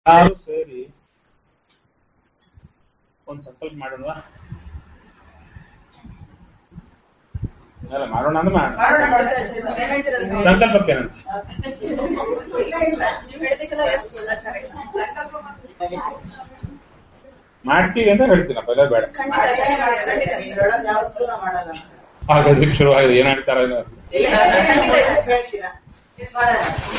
ಯಾರು ಸೇರಿ ಒಂದ್ ಸಂಕಲ್ಪ ಮಾಡೋಣ ಅಲ್ಲ ಮಾಡೋಣ ಅಂದ್ರೆ ಮಾಡೋಣ ಮಾಡೋಣ ಮಾಡೋಣ ಪೇಮೆಂಟ್ ಇರೋದು ಸಂಕಲ್ಪಕ್ಕೆ ಏನಂತ ಇಲ್ಲ ಇಲ್ಲ ನೀವು ಹೇಳ್ಬೇಕಲ್ಲ ಎಲ್ಲ correct. ಸಂಕಲ್ಪ ಮಾಡ್ತೀವಿ. ಮಾಡ್ತೀವಿ ಅಂತ ಹೇಳ್ತೀನಪ್ಪ ಎಲ್ಲ ಬೇಡ ಖಂಡಿತ ಖಂಡಿತ ಇದ್ರೊಳಗೆ ಯಾವತ್ತೂ ನಾವು ಮಾಡಲ್ಲ ಹಾಗಾದ್ರೆ ಶುರುವಾಗಿದೆ ಏನ್ ಹೇಳ್ತಾರ ಇಲ್ಲ, ಖಂಡಿತ ಇದು ಹೇಳ್ತೀರಾ ಮಾಡೋಣ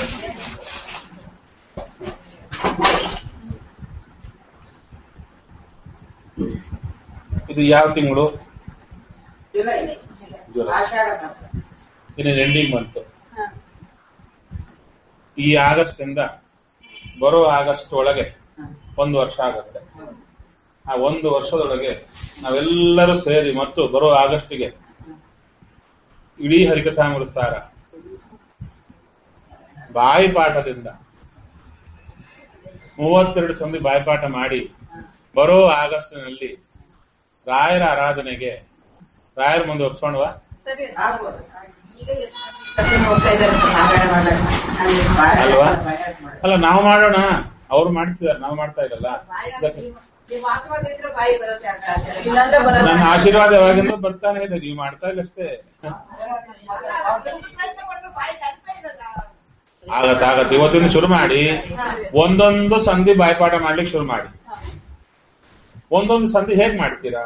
ಇದು ಯಾವ ತಿಂಗಳು ಜುಲೈ ಜುಲೈ. ಆಷಾಢ ಮಾಸ ಇನ್ನೇನು ಎಂಡಿಂಗ್ ಬಂತು ಹಾ. ಈ ಆಗಸ್ಟ್ ಇಂದ ಬರೋ ಆಗಸ್ಟ್ ಒಳಗೆ ಹಾ. ಒಂದು ವರ್ಷ ಆಗುತ್ತೆ ಆ ಒಂದು ವರ್ಷದೊಳಗೆ ನಾವೆಲ್ಲರೂ ಸೇರಿ ಮತ್ತು ಬರೋ ಆಗಸ್ಟಿಗೆ ಇಡೀ ಹರಿಕಥಾಮೃತಾರ ಬಾಯಿಪಾಠದಿಂದ ಮೂವತ್ತೆರಡು ಸಂಧಿ ಬಾಯಿಪಾಠ ಮಾಡಿ ಬರೋ ಆಗಸ್ಟಿನಲ್ಲಿ ರಾಯರ ಆರಾಧನೆಗೆ ರಾಯರ ಮುಂದೆ ಒಪ್ಸೋಣವಾ ಸರಿ ಆಗ್ಬೋದು ಈಗ ಎಷ್ಟು ಕಥೆ ಹೋಗ್ತಾ ಇದ್ದಾರೆ ನಾರಾಯಣ ಮಾಡಲ್ಲ ಅಲ್ಲಿ ಬಾಯ- ಅಲ್ವಾ ಬಾಯ ಮಾಡಲ್ಲ. ಅಲ್ಲ ನಾವು ಮಾಡೋಣ ಅವ್ರು ಮಾಡ್ತಿದಾರೆ ನಾವು ಮಾಡ್ತಾ ಇರಲ್ಲ ಇದಕ್ಕೆ ನೀವು ಮಾತನಾಡಿದ್ರೆ ಬಾಯಿ ಬರುತ್ತೆ ಅಂತ ಆಚಾರ್ಯ. ಇಲ್ಲಾಂದ್ರೆ ಬರಲ್ಲ. ನನ್ನ ಆಶೀರ್ವಾದ ಯಾವಾಗಿಂದ ಬರ್ತಾನೆ ಇದೆ ನೀವು ಮಾಡ್ತಾ ಇಲ್ಲ ಅಷ್ಟೇ ಆಗತ್ತೆ ಆಗತ್ತೆ ಇವತ್ತಿನ ಶುರು ಮಾಡಿ ಒಂದೊಂದು ಸಂಧಿ ಬಾಯ್ಪಾಠ ಮಾಡ್ಲಿಕ್ಕೆ ಶುರು ಮಾಡಿ ಒಂದೊಂದು ಸಂಧಿ ಹೇಗ್ ಮಾಡ್ತೀರಾ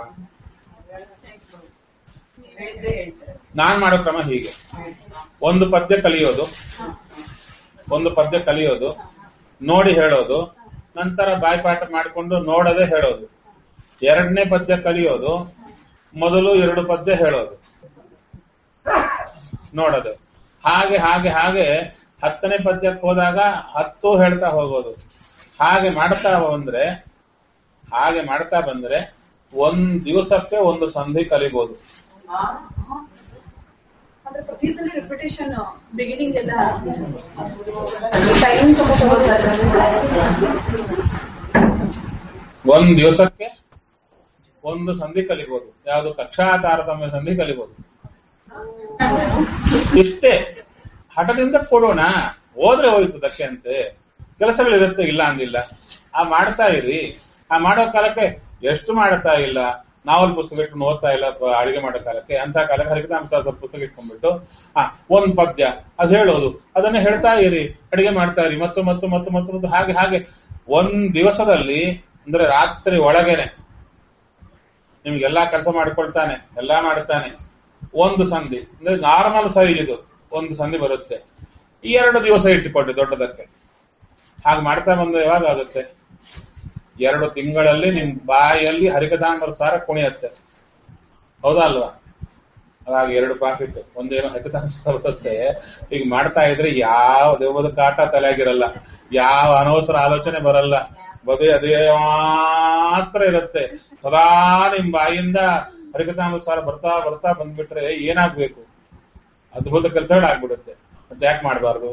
ಹೇಳಿದ್ರೆ ಹೇಳ್ತಾರೆ. ನಾನ್ ಮಾಡೋ ಕ್ರಮ ಹೀಗೆ ಒಂದು ಪದ್ಯ ಕಲಿಯೋದು ಒಂದು ಪದ್ಯ ಕಲಿಯೋದು ನೋಡಿ ಹೇಳೋದು ನಂತರ ಬಾಯ್ಪಾಠ ಮಾಡಿಕೊಂಡು ನೋಡದೆ ಹೇಳೋದು ಎರಡನೇ ಪದ್ಯ ಕಲಿಯೋದು ಮೊದಲು ಎರಡು ಪದ್ಯ ಹೇಳೋದು ನೋಡೋದು ಹಾಗೆ ಹಾಗೆ ಹಾಗೆ ಹತ್ತನೇ ಪದ್ಯಕ್ಕೆ ಹೋದಾಗ ಹತ್ತು ಹೇಳ್ತಾ ಹೋಗೋದು ಹಾಗೆ ಮಾಡ್ತಾ ಬಂದ್ರೆ ಹಾಗೆ ಮಾಡ್ತಾ ಬಂದ್ರೆ ಒಂದ್ ದಿವಸಕ್ಕೆ ಒಂದು ಸಂಧಿ ಕಲಿಬಹುದು ಹಾ? ಅಂದ್ರೆ ಪ್ರತಿ ಸಲ ರಿಪಿಟೇಷನ್ ಬಿಗಿನಿಂಗ್ ಎಲ್ಲ ಟೈಮ್ ಒಂದ್ ದಿವಸಕ್ಕೆ ಒಂದು ಸಂಧಿ ಕಲಿಬಹುದು ಯಾವುದು ಕಕ್ಷಾ ತಾರತಮ್ಯ ಸಂಧಿ ಕಲಿಬಹುದು ಇಷ್ಟೇ ಹಠದಿಂದ ಕೊಡೋಣ ಹೋದ್ರೆ ಹೋಯ್ತು ದಕ್ಕೆ ಅಂತೆ ಕೆಲಸಗಳಿರುತ್ತೆ ಇಲ್ಲ ಅಂದಿಲ್ಲ ಆ ಮಾಡ್ತಾ ಇರಿ ಆ ಮಾಡೋ ಕಾಲಕ್ಕೆ ಎಷ್ಟು ಮಾಡ್ತಾ ಇಲ್ಲ ನಾವಲ್ ಪುಸ್ತಕ ಇಟ್ಕೊಂಡು ಓದ್ತಾ ಇಲ್ಲ ಪ- ಅಡಿಗೆ ಮಾಡೋ ಕಾಲಕ್ಕೆ ಅಂತ ಕಾಲಕ್ಕೆ ಹರಿಕತಾಂಶ ಪುಸ್ತಕ ಇಟ್ಕೊಂಡ್ಬಿಟ್ಟು ಆ ಒಂದ್ ಪದ್ಯ ಅದು ಹೇಳೋದು ಅದನ್ನೇ ಹೇಳ್ತಾ ಇರಿ ಅಡಿಗೆ ಮಾಡ್ತಾ ಇರಿ ಮತ್ತು ಮತ್ತು ಮತ್ತು ಮತ್ತು ಮತ್ತು ಹಾಗೆ ಹಾಗೆ ಒಂದ್ ದಿವಸದಲ್ಲಿ ಅಂದ್ರೆ ರಾತ್ರಿ ಒಳಗೇನೆ ನಿಮ್ಗೆಲ್ಲಾ ಕೆಲಸ ಮಾಡಿಕೊಳ್ತಾನೆ ಎಲ್ಲಾ ಮಾಡ್ತಾನೆ ಒಂದು ಸಂಧಿ ಅಂದ್ರೆ ನಾರ್ಮಲ್ ಸೈಜ್ ಇದು ಒಂದು ಸಂಧಿ ಬರುತ್ತೆ ಈ ಎರಡು ದಿವಸ ಇಟ್ಟುಕೊಳ್ಳಿ ದೊಡ್ಡದಕ್ಕೆ ಹಾಗೆ ಮಾಡ್ತಾ ಬಂದ್ರೆ ಯಾವಾಗ ಆಗುತ್ತೆ ಎರಡು ತಿಂಗಳಲ್ಲಿ ನಿಮ್ ಬಾಯಲ್ಲಿ ಹರಿಕಥಾಂಬರ ಸಾರ ಕುಣಿಯತ್ತೆ ಹೌದಾ ಅಲ್ವಾ ಅವಾಗ ಎರಡು ಪಾಕೆಟ್ ಒಂದೇನೋ ಹರಿಕಥಾಂಬರ ಬರುತ್ತೆ ಈಗ ಮಾಡ್ತಾ ಇದ್ರೆ ಯಾವ ದೇವದ ಕಾಟ ತಲೆಯಾಗಿರಲ್ಲ ಯಾವ ಅನವಸರ ಆಲೋಚನೆ ಬರಲ್ಲ ಬದೇ ಅದೇ ಮಾತ್ರ ಇರುತ್ತೆ ಸದಾ ನಿಮ್ ಬಾಯಿಂದ ಹರಿಕಥಾಂಬರ ಸಾರ ಬರ್ತಾ ಬರ್ತಾ ಬಂದ್ಬಿಟ್ರೆ ಏನಾಗ್ಬೇಕು ಅದ್ಭುತ ಕೆಲಸಗಳಾಗ್ಬಿಡುತ್ತೆ ಮತ್ತೆ ಯಾಕೆ ಮಾಡಬಾರ್ದು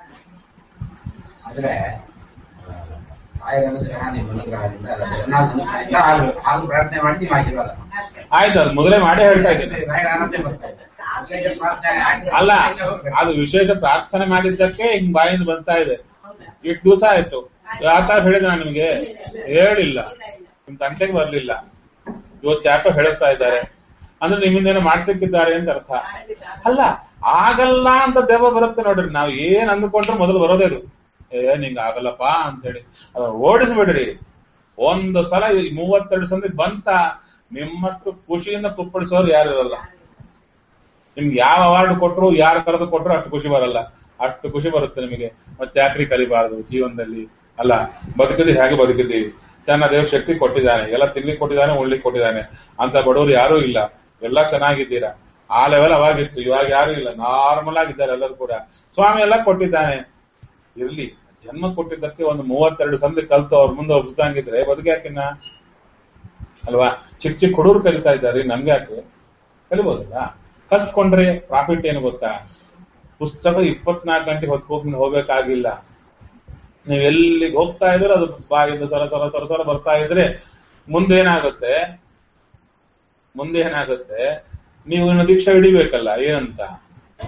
ಆದ್ರೆ ಆಯನ ಅನುಗ್ರಹ ನಿಮ್ಮ ಅನುಗ್ರಹದಿಂದ ನಾವು ಹಾಗೂ ಹಾಗೂ ಪ್ರಾರ್ಥನೆ ಮಾಡಿ ನೀವು ಆಶೀರ್ವಾದ ಆಯ್ತು ಅದು ಮೊದಲೇ ಮಾಡೇ ಹೇಳ್ತಾ ಇದ್ದೀನಿ ರಾಯರ ಆನಂದೇ ಬರ್ತಾ ಇದೆ ವಿಶೇಷ ಪ್ರಾರ್ಥನೆ ಆಗಿ- ಅಲ್ಲ ಅದು ವಿಶೇಷ ಪ್ರಾರ್ಥನೆ ಮಾಡಿದ್ದಕ್ಕೆ ಹಿಂಗ್ ಬಾಯಿಂದ ಬರ್ತಾ ಇದೆ ಇಷ್ಟು ದಿವಸ ಆಯ್ತು ಯಾಕ ಹೇಳಿದ ನಾನು ನಿಮ್ಗೆ ಹೇಳಿಲ್ಲ ನಿಮ್ ತಂಟೆಗೆ ಬರ್ಲಿಲ್ಲ ಇವತ್ತು ಯಾಕೋ ಹೇಳ್ತಾ ಇದ್ದಾರೆ ಅಂದ್ರೆ ನಿಮ್ಮಿಂದ ಏನೋ ಮಾಡ್ತಿಕ್ಕಿದ್ದಾರೆ ಅಂತ ಅರ್ಥ ಅಲ್ಲ ಆಗಲ್ಲ ಅಂತ ದೆವ್ವ ಬರುತ್ತೆ ನೋಡ್ರಿ ನಾವು ಏನ್ ಅಂದ್ಕೊಂಡ್ರೆ ಮೊದಲು ಬರೋದೇ ಇದು ಏ ನಿಂಗ ಆಗಲ್ಲಪ್ಪ ಅಂತೇಳಿ ಅದ ಓಡಿಸ್ಬಿಡ್ರಿ ಒಂದು ಸಲ ಈ ಮೂವತ್ತೆರಡು ಸಂದಿ ಬಂತ ನಿಮ್ಮಷ್ಟು ಖುಷಿಯಿಂದ ಕುಪ್ಪಳಿಸೋರು ಯಾರು ಇರಲ್ಲ ನಿಮ್ಗೆ ಯಾವ ಅವಾರ್ಡ್ ಕೊಟ್ರು ಯಾರು ಕರೆದು ಕೊಟ್ರು ಅಷ್ಟು ಖುಷಿ ಬರಲ್ಲ ಅಷ್ಟು ಖುಷಿ ಬರುತ್ತೆ ನಿಮಗೆ ಮತ್ತೆ ಯಾಕ್ರಿ ಕಲಿಬಾರದು ಜೀವನದಲ್ಲಿ ಅಲ್ಲ ಬದುಕಿದ್ರೆ ಹೇಗೆ ಬದುಕಿದ್ದೀವಿ ಚೆನ್ನಾಗಿ ದೇವ್ರ ಶಕ್ತಿ ಕೊಟ್ಟಿದ್ದಾನೆ ಎಲ್ಲ ತಿನ್ಲಿಕ್ಕೆ ಕೊಟ್ಟಿದ್ದಾನೆ ಉಳ್ಲಿಕ್ಕೆ ಕೊಟ್ಟಿದ್ದಾನೆ ಅಂತ ಬಡವರು ಯಾರೂ ಇಲ್ಲ ಎಲ್ಲ ಚೆನ್ನಾಗಿದ್ದೀರಾ ಆ ಲೆವೆಲ್ ಅವಾಗಿತ್ತು ಇವಾಗ ಯಾರು ಇಲ್ಲ ನಾರ್ಮಲ್ ಆಗಿದ್ದಾರೆ ಎಲ್ಲರೂ ಕೂಡ ಸ್ವಾಮಿ ಎಲ್ಲ ಕೊಟ್ಟಿದ್ದಾನೆ ಇರ್ಲಿ ಜನ್ಮ ಕೊಟ್ಟಿದ್ದಕ್ಕೆ ಒಂದು ಮೂವತ್ತೆರಡು ಸಂಧಿ ಕಲ್ತು ಅವ್ರ ಮುಂದೆ ಒಬ್ಸಂಗಿದ್ರೆ ಬದುಕ್ಯಾಕಿನ್ನ ಅಲ್ವಾ ಚಿಕ್ಕ ಚಿಕ್ಕ ಹುಡುಗರು ಕಲಿತಾ ಇದ್ದಾರೆ ನಮ್ಗೆ ಯಾಕೆ ಕಲಿಬೋದಲ್ಲ ಕಲ್ತ್ಕೊಂಡ್ರೆ ಪ್ರಾಫಿಟ್ ಏನು ಗೊತ್ತಾ ಪುಸ್ತಕ ಇಪ್ಪತ್ನಾಲ್ಕು ಗಂಟೆ ಹೊತ್ಕೊಂಡು ಹೋಗ್ಬೇಕಾಗಿಲ್ಲ ನೀವು ಎಲ್ಲಿಗೆ ಹೋಗ್ತಾ ಇದ್ರೆ ಅದು ಬಾಯಿಂದ ತರ ತರ ತರ ತರ ಬರ್ತಾ ಇದ್ರೆ ಮುಂದೆ ಏನಾಗುತ್ತೆ ಮುಂದೆ ಏನಾಗುತ್ತೆ ನೀವು ಇನ್ನು ದೀಕ್ಷೆ ಹಿಡಿಬೇಕಲ್ಲ ಏನಂತ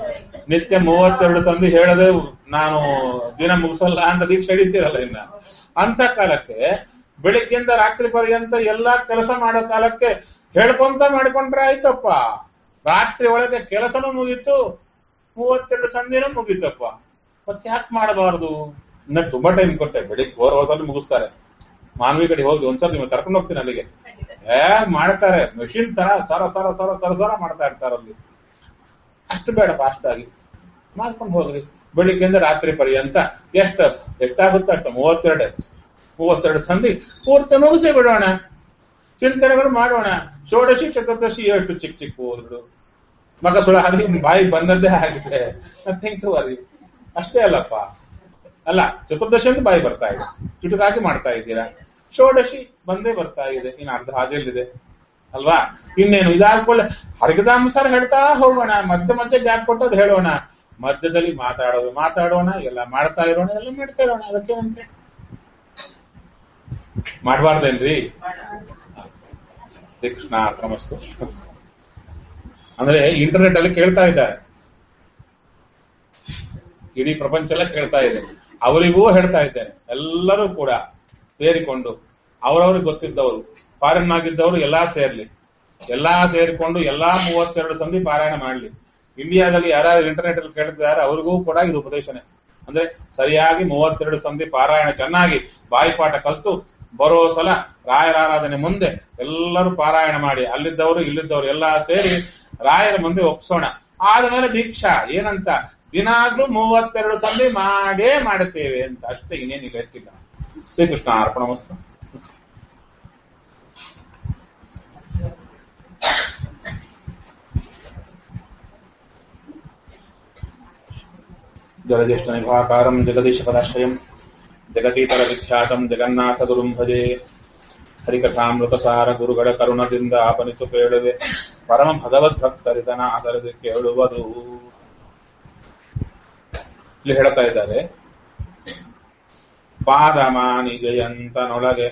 ನಿತ್ಯ ಮೂವತ್ತೆರಡು ಸಂಧಿ ಹೇಳದೆ ನಾನು ದಿನ ಮುಗಿಸಲ್ಲ ಅಂತ ದೀಕ್ಷೆ ಹಿಡಿತೀರಲ್ಲ ಇನ್ನ ಅಂತ ಕಾಲಕ್ಕೆ ಬೆಳಿಗ್ಗೆಯಿಂದ ರಾತ್ರಿ ಪರ್ಯಂತ ಎಲ್ಲಾ ಕೆಲಸ ಮಾಡೋ ಕಾಲಕ್ಕೆ ಹೇಳ್ಕೊಂತ ಮಾಡ್ಕೊಂಡ್ರೆ ಆಯ್ತಪ್ಪ ರಾತ್ರಿ ಒಳಗೆ ಕೆಲಸನೂ ಮುಗೀತು ಮೂವತ್ತೆರಡು ಸಂಧಿನೂ ಮುಗೀತಪ್ಪ ಮತ್ತೆ ಯಾಕೆ ಮಾಡಬಾರದು ಇನ್ನ ತುಂಬಾ ಟೈಮ್ ಕೊಟ್ಟೆ ಬೆಳಿಗ್ಗೆ ಫೋರ್ ಅವರ್ಸ್ ಅಲ್ಲಿ ಮುಗಿಸ್ತಾರೆ ಮಾನವಿ ಕಡೆ ಹೋಗಿ ಒಂದ್ಸಲ ನೀವು ಕರ್ಕೊಂಡು ಹೋಗ್ತೀನಿ ಅಲ್ಲಿಗೆ ಏ ಮಾಡ್ತಾರೆ ಮೆಷಿನ್ ತರ ಸರ ಸರ ಸರ ಸರ ಸರ ಮಾಡ್ತಾ ಇರ್ತಾರೆ ಅಲ್ಲಿ ಅಷ್ಟು ಬೇಡ ಫಾಸ್ಟ್ ಆಗಿ ಮಾಡ್ಕೊಂಡು ಹೋಗ್ರಿ ಬೆಳಿಗ್ಗೆಯಿಂದ ರಾತ್ರಿ ಪರ್ಯಂತ ಎಷ್ಟು ಎಷ್ಟಾಗುತ್ತೆ ಅಷ್ಟು ಮೂವತ್ತೆರಡು ಮೂವತ್ತೆರಡು ಸಂಧಿ ಪೂರ್ತಿ ಮುಗಿಸಿ ಬಿಡೋಣ ಚಿಂತನೆಗಳು ಮಾಡೋಣ ಷೋಡಶಿ ಚತುರ್ದಶಿ ಎಷ್ಟು ಚಿಕ್ಕ ಚಿಕ್ಕ ಓದ್ರು ಮಗ ಸುಳ ಹಾಗೆ ಬಾಯಿ ಬಂದದ್ದೇ ಆಗಿದೆ ನಥಿಂಗ್ ಟು ವರಿ ಅಷ್ಟೇ ಅಲ್ಲಪ್ಪ ಅಲ್ಲ ಚತುರ್ದಶಿ ಅಂತ ಬಾಯಿ ಬರ್ತಾ ಇದೆ ಚುಟುಕಾಗಿ ಮಾಡ್ತಾ ಇದ್ದೀರಾ ಷೋಡಶಿ ಬಂದೇ ಬರ್ತಾ ಇದೆ ಇನ್ನು ಅರ್ಧ ಹಾಜಲ್ಲಿದೆ ಅಲ್ವಾ ಇನ್ನೇನು ಇದಾದ್ಕೊಳ್ಳೆ ಹರಿಗದಾಂಸಾರ ಹೇಳ್ತಾ ಹೋಗೋಣ ಮಧ್ಯ ಮಧ್ಯೆ ಗ್ಯಾಪ್ ಕೊಟ್ಟು ಅದು ಹೇಳೋಣ ಮಧ್ಯದಲ್ಲಿ ಮಾತಾಡೋದು ಮಾತಾಡೋಣ ಎಲ್ಲ ಮಾಡ್ತಾ ಇರೋಣ ಎಲ್ಲ ಮಾಡ್ತಾ ಇರೋಣ ಅದಕ್ಕೆ ಅಂತೆ ಮಾಡಬಾರ್ದೇನ್ರಿ ಕೃಷ್ಣ ಅರ್ಪಣಮಸ್ತು ಅಂದ್ರೆ ಇಂಟರ್ನೆಟ್ ಅಲ್ಲಿ ಕೇಳ್ತಾ ಇದ್ದಾರೆ ಇಡೀ ಪ್ರಪಂಚ ಎಲ್ಲ ಕೇಳ್ತಾ ಇದೆ ಅವರಿಗೂ ಹೇಳ್ತಾ ಇದ್ದೇನೆ ಎಲ್ಲರೂ ಕೂಡ ಸೇರಿಕೊಂಡು ಅವರವ್ರಿಗೆ ಗೊತ್ತಿದ್ದವರು ಫಾರಿನ್ ಆಗಿದ್ದವರು ಎಲ್ಲಾ ಸೇರ್ಲಿ ಎಲ್ಲಾ ಸೇರಿಕೊಂಡು ಎಲ್ಲಾ ಮೂವತ್ತೆರಡು ಸಂಧಿ ಪಾರಾಯಣ ಮಾಡ್ಲಿ ಇಂಡಿಯಾದಲ್ಲಿ ಯಾರು ಇಂಟರ್ನೆಟ್ ಅಲ್ಲಿ ಕೇಳ್ತಿದ್ದಾರೆ ಅವ್ರಿಗೂ ಕೂಡ ಇದು ಉಪದೇಶನೆ ಅಂದ್ರೆ ಸರಿಯಾಗಿ ಮೂವತ್ತೆರಡು ಸಂಧಿ ಪಾರಾಯಣ ಚೆನ್ನಾಗಿ ಬಾಯಿಪಾಠ ಕಲ್ತು ಬರೋ ಸಲ ರಾಯರ ಆರಾಧನೆ ಮುಂದೆ ಎಲ್ಲರೂ ಪಾರಾಯಣ ಮಾಡಿ ಅಲ್ಲಿದ್ದವರು ಇಲ್ಲಿದ್ದವರು ಎಲ್ಲಾ ಸೇರಿ ರಾಯರ ಮುಂದೆ ಒಪ್ಸೋಣ ಆದ್ಮೇಲೆ ದೀಕ್ಷಾ ಏನಂತ ದಿನಾಗ್ಲೂ ಮೂವತ್ತೆರಡು ಸಂಧಿ ಮಾಡೇ ಮಾಡುತ್ತೇವೆ ಅಂತ ಅಷ್ಟೇ ಇನ್ನೇನಿಲ್ಲ ಹೆಚ್ಚಿಲ್ಲ ಶ್ರೀಕೃಷ್ಣ ಅರ್ಪಣ ವಸ್ತು ಜಲಜ್ಯೇಷ್ಠ ನಿಭಾಕಾರಂ ಜಗದೀಶ ಪದಾಶ್ರಯಂ ಜಗತೀತರ ವಿಖ್ಯಾತಂ ಜಗನ್ನಾಥ ಗುರುಂ ಭಜೆ ಹರಿಕಥಾಮೃತಸಾರ ಗುರುಗಳ ಕರುಣದಿಂದ ಆಪನಿಸು ಕೇಳುವೆ ಪರಮ ಭಗವದ್ಭಕ್ತರಿದನ ಆದರದೆ ಕೇಳುವುದು ಇಲ್ಲಿ ಹೇಳ್ತಾ ಇದ್ದಾರೆ ಪಾದಮಾನಿ ಜಯಂತನೊಳಗೆ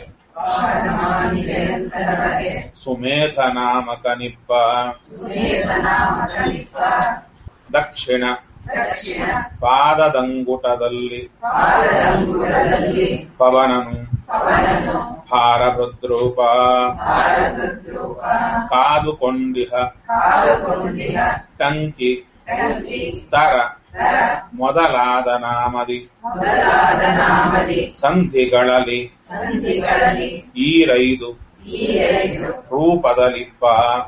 ಸುಮೇಧ ನಾಮಕ ನಿಪ್ಪ ದಕ್ಷಿಣ ಪಾದದಂಗುಟದಲ್ಲಿ ಪವನನು ಭಾರಭದ್ರೂಪ ಕಾದುಕೊಂಡಿಹ ಟಂಕಿ ತರ ಮೊದಲಾದ ನಾಮದಿ ಸಂಧಿಗಳಲ್ಲಿ ಈರೈದು ರೂಪದಲಿಪ್ಪ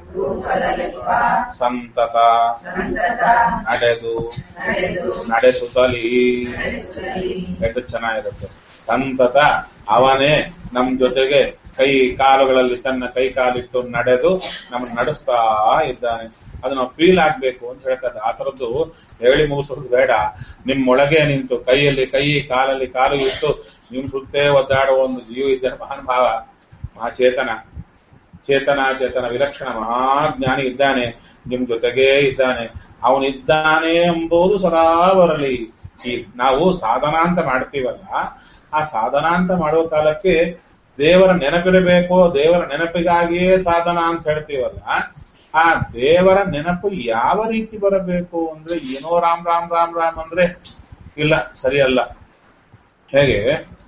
ಸಂತತ ನಡೆದು ನಡೆಸುತ್ತಲೀ ಎಷ್ಟು ಚೆನ್ನಾಗಿರುತ್ತೆ ಸಂತತ ಅವನೇ ನಮ್ ಜೊತೆಗೆ ಕೈ ಕಾಲುಗಳಲ್ಲಿ ತನ್ನ ಕೈ ಕಾಲಿಟ್ಟು ನಡೆದು ನಮ್ಮನ್ನು ನಡೆಸ್ತಾ ಇದ್ದಾನೆ ಅದು ನಾವು ಫೀಲ್ ಆಗ್ಬೇಕು ಅಂತ ಹೇಳ್ತಾರೆ ಆ ಥರದ್ದು ಹೇಳಿ ಮುಗಿಸೋದು ಬೇಡ ನಿಮ್ಮೊಳಗೆ ನಿಂತು ಕೈಯಲ್ಲಿ ಕೈ ಕಾಲಲ್ಲಿ ಕಾಲು ಇಟ್ಟು ನಿಮ್ ಸುತ್ತೇ ಒದ್ದಾಡುವ ಒಂದು ಜೀವ ಇದ್ದಾನೆ ಮಹಾನುಭಾವ ಮಹಾಚೇತನ ಚೇತನ ಚೇತನ ವಿಲಕ್ಷಣ ಮಹಾಜ್ಞಾನಿ ಇದ್ದಾನೆ ನಿಮ್ ಜೊತೆಗೇ ಇದ್ದಾನೆ ಅವನಿದ್ದಾನೆ ಎಂಬುದು ಸದಾ ಬರಲಿ ಈ ನಾವು ಸಾಧನ ಅಂತ ಮಾಡ್ತೀವಲ್ಲ ಆ ಸಾಧನ ಅಂತ ಮಾಡೋ ಕಾಲಕ್ಕೆ ದೇವರ ನೆನಪಿರಬೇಕು ದೇವರ ನೆನಪಿಗಾಗಿಯೇ ಸಾಧನ ಅಂತ ಹೇಳ್ತೀವಲ್ಲ ಆ ದೇವರ ನೆನಪು ಯಾವ ರೀತಿ ಬರಬೇಕು ಅಂದ್ರೆ ಏನೋ ರಾಮ್ ರಾಮ್ ರಾಮ್ ರಾಮ್ ಅಂದ್ರೆ ಇಲ್ಲ ಸರಿಯಲ್ಲ ಹೇಗೆ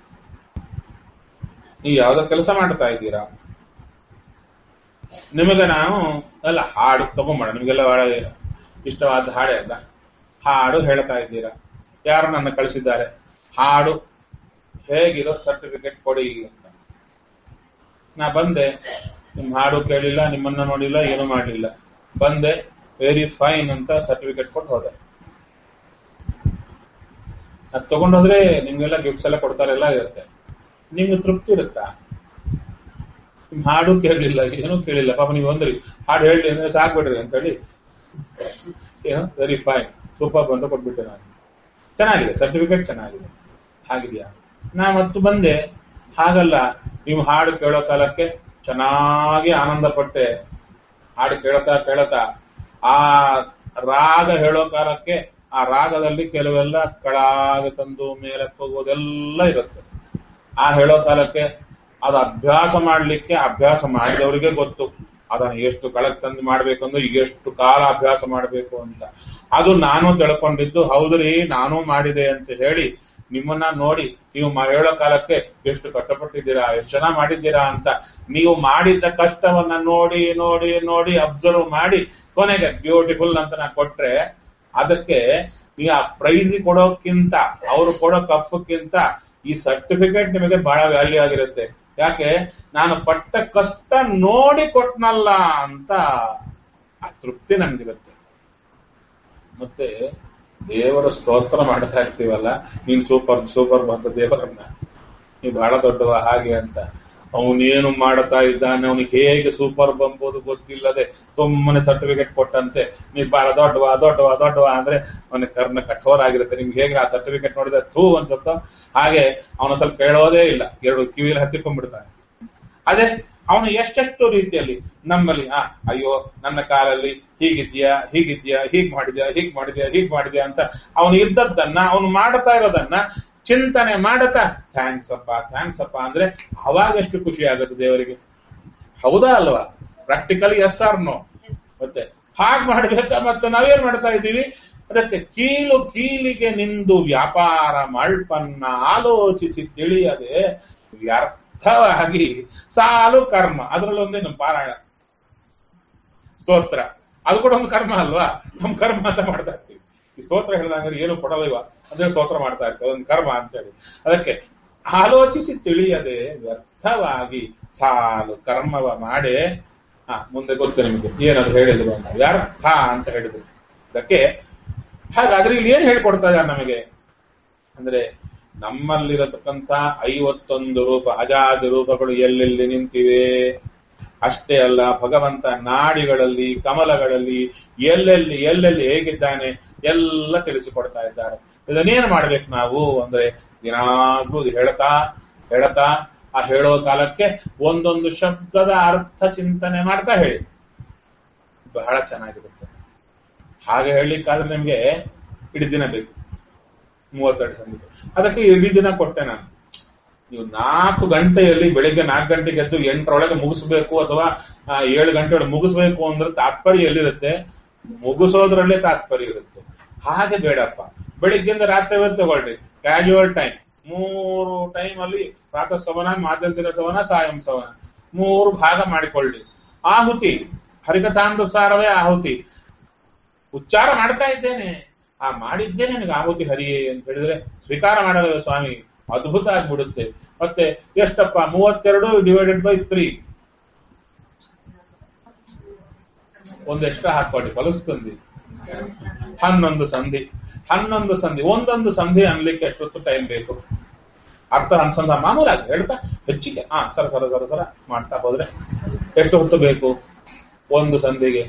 ನೀವು ಯಾವ್ದೋ ಕೆಲಸ ಮಾಡ್ತಾ ಇದ್ದೀರಾ ನಿಮಗೆ ನಾವು ಅಲ್ಲ ಹಾಡು ತಗೊಂಬೋಣ ನಿಮಗೆಲ್ಲ ಬಹಳ ಇಷ್ಟವಾದ ಹಾಡೇ ಅಲ್ಲ ಹಾಡು ಹೇಳ್ತಾ ಇದ್ದೀರಾ ಯಾರು ನನ್ನ ಕಳಿಸಿದ್ದಾರೆ ಹಾಡು ಹೇಗಿರೋ ಸರ್ಟಿಫಿಕೇಟ್ ಕೊಡಿ ಅಂತ ನಾ ಬಂದೆ ನಿಮ್ ಹಾಡು ಕೇಳಿಲ್ಲ ನಿಮ್ಮನ್ನ ನೋಡಿಲ್ಲ ಏನು ಮಾಡಲಿಲ್ಲ ಬಂದೆ ವೆರಿ ಫೈನ್ ಅಂತ ಸರ್ಟಿಫಿಕೇಟ್ ಕೊಟ್ಟು ಹೋದೆ ಅದು ತಗೊಂಡೋದ್ರೆ ನಿಮ್ಗೆಲ್ಲ ಗಿಫ್ಟ್ಸ್ ಎಲ್ಲ ಕೊಡ್ತಾರೆ ಎಲ್ಲ ಇರುತ್ತೆ ನಿಮ್ಗೆ ತೃಪ್ತಿ ಇರುತ್ತಾ ನಿಮ್ ಹಾಡು ಕೇಳಲಿಲ್ಲ ಏನೂ ಕೇಳಿಲ್ಲ ಪಾಪ ನೀವು ಅಂದ್ರಿ ಹಾಡು ಹೇಳಿ ಅಂದ್ರೆ ಸಾಕ್ಬಿಡ್ರಿ ಅಂತ ಹೇಳಿ ಏನು ವೆರಿ ಫೈನ್ ಸೂಪರ್ ಬಂದು ಕೊಟ್ಬಿಟ್ಟೆ ನಾನು ಚೆನ್ನಾಗಿದೆ ಸರ್ಟಿಫಿಕೇಟ್ ಚೆನ್ನಾಗಿದೆ ಹಾಗಿದೆಯಾ ನಾ ಮತ್ತು ಬಂದೆ ಹಾಗಲ್ಲ ನೀವು ಹಾಡು ಕೇಳೋ ಕಾಲಕ್ಕೆ ಚೆನ್ನಾಗಿ ಆನಂದ ಪಟ್ಟೆ ಹಾಡು ಕೇಳ್ತಾ ಕೇಳ್ತಾ ಆ ರಾಗ ಹೇಳೋ ಕಾಲಕ್ಕೆ ಆ ರಾಗದಲ್ಲಿ ಕೆಲವೆಲ್ಲ ಕೆಳಗೆ ತಂದು ಮೇಲಕ್ಕೆ ಹೋಗೋದೆಲ್ಲ ಇರುತ್ತೆ ಆ ಹೇಳೋ ಕಾಲಕ್ಕೆ ಅದು ಅಭ್ಯಾಸ ಮಾಡ್ಲಿಕ್ಕೆ ಅಭ್ಯಾಸ ಮಾಡಿದವರಿಗೆ ಗೊತ್ತು ಅದನ್ನ ಎಷ್ಟು ಕಳಕ್ ತಂದು ಮಾಡ್ಬೇಕು ಅಂದ್ರೆ ಎಷ್ಟು ಕಾಲ ಅಭ್ಯಾಸ ಮಾಡಬೇಕು ಅಂತ ಅದು ನಾನು ತಿಳ್ಕೊಂಡಿದ್ದು ಹೌದ್ರಿ ನಾನು ಮಾಡಿದೆ ಅಂತ ಹೇಳಿ ನಿಮ್ಮನ್ನ ನೋಡಿ ನೀವು ಮ- ಹೇಳೋ ಕಾಲಕ್ಕೆ ಎಷ್ಟು ಕಷ್ಟಪಟ್ಟಿದ್ದೀರಾ ಎಷ್ಟು ಚೆನ್ನಾಗಿ ಮಾಡಿದ್ದೀರಾ ಅಂತ ನೀವು ಮಾಡಿದ್ದ ಕಷ್ಟವನ್ನ ನೋಡಿ ನೋಡಿ ನೋಡಿ ಅಬ್ಸರ್ವ್ ಮಾಡಿ ಕೊನೆಗೆ ಬ್ಯೂಟಿಫುಲ್ ಅಂತ ನಾನು ಕೊಟ್ರೆ ಅದಕ್ಕೆ ನೀವು ಆ ಪ್ರೈಸ್ ಕೊಡೋಕ್ಕಿಂತ ಅವರು ಕೊಡೋ ಕಪ್ಪಕ್ಕಿಂತ ಈ ಸರ್ಟಿಫಿಕೇಟ್ ನಿಮಗೆ ಬಹಳ ವ್ಯಾಲ್ಯೂ ಆಗಿರುತ್ತೆ ಯಾಕೆ ನಾನು ಪಟ್ಟ ಕಷ್ಟ ನೋಡಿ ಕೊಟ್ನಲ್ಲ ಅಂತ ಆ ತೃಪ್ತಿ ನನ್ಗಿರುತ್ತೆ ಮತ್ತೆ ದೇವರ ಸ್ತೋತ್ರ ಮಾಡ್ತಾ ಇರ್ತೀವಲ್ಲ ನೀನ್ ಸೂಪರ್ ಸೂಪರ್ ಬಂತ ದೇವರನ್ನ ನೀ ಬಹಳ ದೊಡ್ಡವ ಹಾಗೆ ಅಂತ ಅವನೇನು ಮಾಡ್ತಾ ಇದ್ದಾನೆ ಅವನಿಗೆ ಹೇಗೆ ಸೂಪರ್ ಬಂಬೋದು ಗೊತ್ತಿಲ್ಲದೆ ಸುಮ್ಮನೆ ಸರ್ಟಿಫಿಕೇಟ್ ಕೊಟ್ಟಂತೆ ನೀ ಬಹಳ ದೊಡ್ಡವ ದೊಡ್ಡವ ದೊಡ್ಡವ ಅಂದ್ರೆ ಅವನ ಕರ್ಣ ಕಠೋರ ಆಗಿರುತ್ತೆ ನಿಮ್ಗೆ ಹೇಗೆ ಆ ಸರ್ಟಿಫಿಕೇಟ್ ನೋಡಿದ್ರೆ ಥೂ ಅನ್ಸುತ್ತೋ ಹಾಗೆ ಅವನ ಸ್ವಲ್ಪ ಕೇಳೋದೇ ಇಲ್ಲ ಎರಡು ಕಿವಿಯಲ್ಲಿ ಹತ್ತಿಕೊಂಡ್ಬಿಡ್ತಾನೆ ಅದೇ ಅವನು ಎಷ್ಟೆಷ್ಟು ರೀತಿಯಲ್ಲಿ ನಮ್ಮಲ್ಲಿ ಆ ಅಯ್ಯೋ ನನ್ನ ಕಾಲಲ್ಲಿ ಹೀಗಿದ್ಯಾ ಹೀಗಿದ್ಯಾ ಹೀಗ್ ಮಾಡಿದ್ಯಾ ಹೀಗ್ ಮಾಡಿದ್ಯಾ ಹೀಗ್ ಮಾಡಿದ್ಯಾ ಅಂತ ಅವನು ಇದ್ದದ್ದನ್ನ ಅವನು ಮಾಡ್ತಾ ಇರೋದನ್ನ ಚಿಂತನೆ ಮಾಡತಾ ಥ್ಯಾಂಕ್ಸ್ ಅಪ್ಪ ಥ್ಯಾಂಕ್ಸ್ ಅಪ್ಪ ಅಂದ್ರೆ ಅವಾಗ ಎಷ್ಟು ಖುಷಿ ಆಗುತ್ತೆ ದೇವರಿಗೆ ಹೌದಾ ಅಲ್ವಾ ಪ್ರಾಕ್ಟಿಕಲಿ ಎಸ್ ಆರ್ ನೋ ಮತ್ತೆ ಹಾಗೆ ಮಾಡ್ಬೇಕಾ ಮತ್ತೆ ನಾವೇನ್ ಮಾಡ್ತಾ ಇದ್ದೀವಿ ಅದಕ್ಕೆ ಕೀಲು ಕೀಲಿಗೆ ನಿಂದು ವ್ಯಾಪಾರ ಮಳ್ಪನ್ನ ಆಲೋಚಿಸಿ ತಿಳಿಯದೆ ವ್ಯರ್ಥವಾಗಿ ಸಾಲು ಕರ್ಮ ಅದರಲ್ಲಿ ಒಂದೇ ನಮ್ಮ ಪಾರಾಯಣ ಸ್ತೋತ್ರ ಅದು ಕೂಡ ಒಂದು ಕರ್ಮ ಅಲ್ವಾ ನಮ್ಮ ಕರ್ಮ ಅಂತ ಮಾಡ್ತಾ ಇರ್ತೀವಿ ಈ ಸ್ತೋತ್ರ ಹೇಳಿದಾಗ ಏನು ಕೊಡಲಿವ ಅಂದ್ರೆ ಸ್ತೋತ್ರ ಮಾಡ್ತಾ ಇರ್ತೀವಿ ಅದೊಂದು ಕರ್ಮ ಅಂತೇಳಿ ಅದಕ್ಕೆ ಆಲೋಚಿಸಿ ತಿಳಿಯದೆ ವ್ಯರ್ಥವಾಗಿ ಸಾಲು ಕರ್ಮವ ಮಾಡಿ ಹಾ ಮುಂದೆ ಗೊತ್ತು ನಿಮಗೆ ಏನದು ಹೇಳಿದ್ರು ಅಂತ ವ್ಯರ್ಥ ಅಂತ ಹೇಳಿದ್ರು ಅದಕ್ಕೆ ಹಾಗಾದ್ರೆ ಇಲ್ಲಿ ಏನ್ ಹೇಳ್ಕೊಡ್ತಾ ಇದ್ದಾರೆ ನಮಗೆ ಅಂದ್ರೆ ನಮ್ಮಲ್ಲಿರತಕ್ಕಂಥ ಐವತ್ತೊಂದು ರೂಪ ಅಜಾದ ರೂಪಗಳು ಎಲ್ಲೆಲ್ಲಿ ನಿಂತಿವೆ ಅಷ್ಟೇ ಅಲ್ಲ ಭಗವಂತ ನಾಡಿಗಳಲ್ಲಿ ಕಮಲಗಳಲ್ಲಿ ಎಲ್ಲೆಲ್ಲಿ ಎಲ್ಲೆಲ್ಲಿ ಹೇಗಿದ್ದಾನೆ ಎಲ್ಲ ತಿಳಿಸಿಕೊಡ್ತಾ ಇದ್ದಾರೆ ಇದನ್ನೇನು ಮಾಡ್ಬೇಕು ನಾವು ಅಂದ್ರೆ ದಿನಾಗ್ಲೂ ಇದು ಹೇಳ್ತಾ ಹೇಳ್ತಾ ಆ ಹೇಳೋ ಕಾಲಕ್ಕೆ ಒಂದೊಂದು ಶಬ್ದದ ಅರ್ಥ ಚಿಂತನೆ ಮಾಡ್ತಾ ಹೇಳಿ ಬಹಳ ಚೆನ್ನಾಗಿರುತ್ತೆ ಹಾಗೆ ಹೇಳಲಿಕ್ಕಾದ್ರೆ ನಿಮ್ಗೆ ಇಡೀ ದಿನ ಬೇಕು ಮೂವತ್ತೆರಡು ಸಂಗೀತ ಅದಕ್ಕೆ ಇಡೀ ದಿನ ಕೊಟ್ಟೆ ನಾನು ನೀವು ನಾಲ್ಕು ಗಂಟೆಯಲ್ಲಿ ಬೆಳಿಗ್ಗೆ ನಾಲ್ಕು ಗಂಟೆಗೆ ಎದ್ದು ಎಂಟರೊಳಗೆ ಮುಗಿಸ್ಬೇಕು ಅಥವಾ ಆ, ಏಳು ಗಂಟೆ ಒಳಗೆ ಮುಗಿಸ್ಬೇಕು ಅಂದ್ರೆ ತಾತ್ಪರ್ಯ ಎಲ್ಲಿರುತ್ತೆ ಮುಗಿಸೋದ್ರಲ್ಲೇ ತಾತ್ಪರ್ಯ ಇರುತ್ತೆ ಹಾಗೆ ಬೇಡಪ್ಪ ಬೆಳಿಗ್ಗೆಯಿಂದ ರಾತ್ರಿವರೆಗೆ ತಗೊಳ್ರಿ ಕ್ಯಾಜುವಲ್ ಟೈಮ್ ಮೂರು ಟೈಮ್ ಅಲ್ಲಿ ಪ್ರಾತಃ ಸವನ ಮಾಧ್ಯಂತಿಕ ಸವನ ಸಾಯಂ ಸವನ ಮೂರು ಭಾಗ ಮಾಡಿಕೊಳ್ಳಿ ಆಹುತಿ ಹರಿಕಥಾನುಸಾರವೇ ಆಹುತಿ ಉಚ್ಚಾರ ಮಾಡ್ತಾ ಇದ್ದೇನೆ ಆ ಮಾಡಿದ್ದೇ ನನಗೆ ಆಹುತಿ ಹರಿಯೇ ಅಂತ ಹೇಳಿದ್ರೆ ಸ್ವೀಕಾರ ಮಾಡಲ್ಲ ಸ್ವಾಮಿ ಅದ್ಭುತ ಆಗ್ಬಿಡುತ್ತೆ ಮತ್ತೆ ಎಷ್ಟಪ್ಪ ಮೂವತ್ತೆರಡು ಡಿವೈಡೆಡ್ ಬೈ ತ್ರೀ ಒಂದು ಎಕ್ಸ್ಟ್ರಾ ಹಾಕೊಳ್ಳಿ ಫಲಸ್ತಂದಿ ಹನ್ನೊಂದು ಸಂಧಿ ಹನ್ನೊಂದು ಸಂಧಿ ಒಂದೊಂದು ಸಂಧಿ ಅನ್ಲಿಕ್ಕೆ ಎಷ್ಟೊತ್ತು ಟೈಮ್ ಬೇಕು ಅರ್ಥ ಅನ್ಸಂದ ಮಾಮೂಲಾಗಿ ಹೇಳ್ತಾ ಹೆಚ್ಚಿಗೆ ಹಾ ಸರ ಸರ ಸರ ಸರ ಮಾಡ್ತಾ ಹೋದ್ರೆ ಎಷ್ಟು ಹೊತ್ತು ಬೇಕು ಒಂದು ಸಂಧಿಗೆ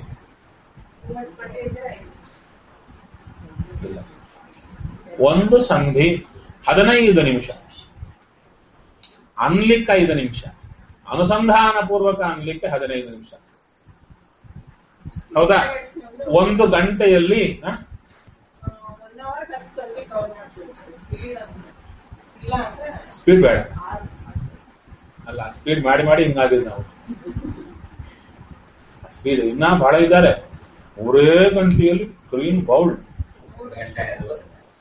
ಇಲ್ಲ ಒಂದು ಸಂಧಿ ಹದಿನೈದು ನಿಮಿಷ ಅನ್ಲಿಕ್ಕೆ ಐದು ನಿಮಿಷ ಅನುಸಂಧಾನ ಪೂರ್ವಕ ಅನ್ಲಿಕ್ಕೆ ಹದಿನೈದು ನಿಮಿಷ ಹೌದಾ ಒಂದು ಗಂಟೆಯಲ್ಲಿ ಹ? ಒನ್ ಅವರ್ ಖರ್ಚಲ್ಲಿ ಕವರ್ ಮಾಡ್ತೀವಿ ಇಲ್ಲ ಇಲ್ಲ ಅಂದ್ರೆ ಸ್ಪೀಡ್ ಬೇಡ ಅಲ್ಲ ಸ್ಪೀಡ್ ಮಾಡಿ ಮಾಡಿ ಹಿಂಗಾದಿವಿ ನಾವು ಸ್ಪೀಡ್ ಇನ್ನ ಬಹಳ ಇದ್ದಾರೆ ಮೂರೇ ಗಂಟೆಯಲ್ಲಿ ಕ್ರೀನ್ ಬೌಲ್ಡ್ ಮೂರು ಗಂಟೆ ಅದು.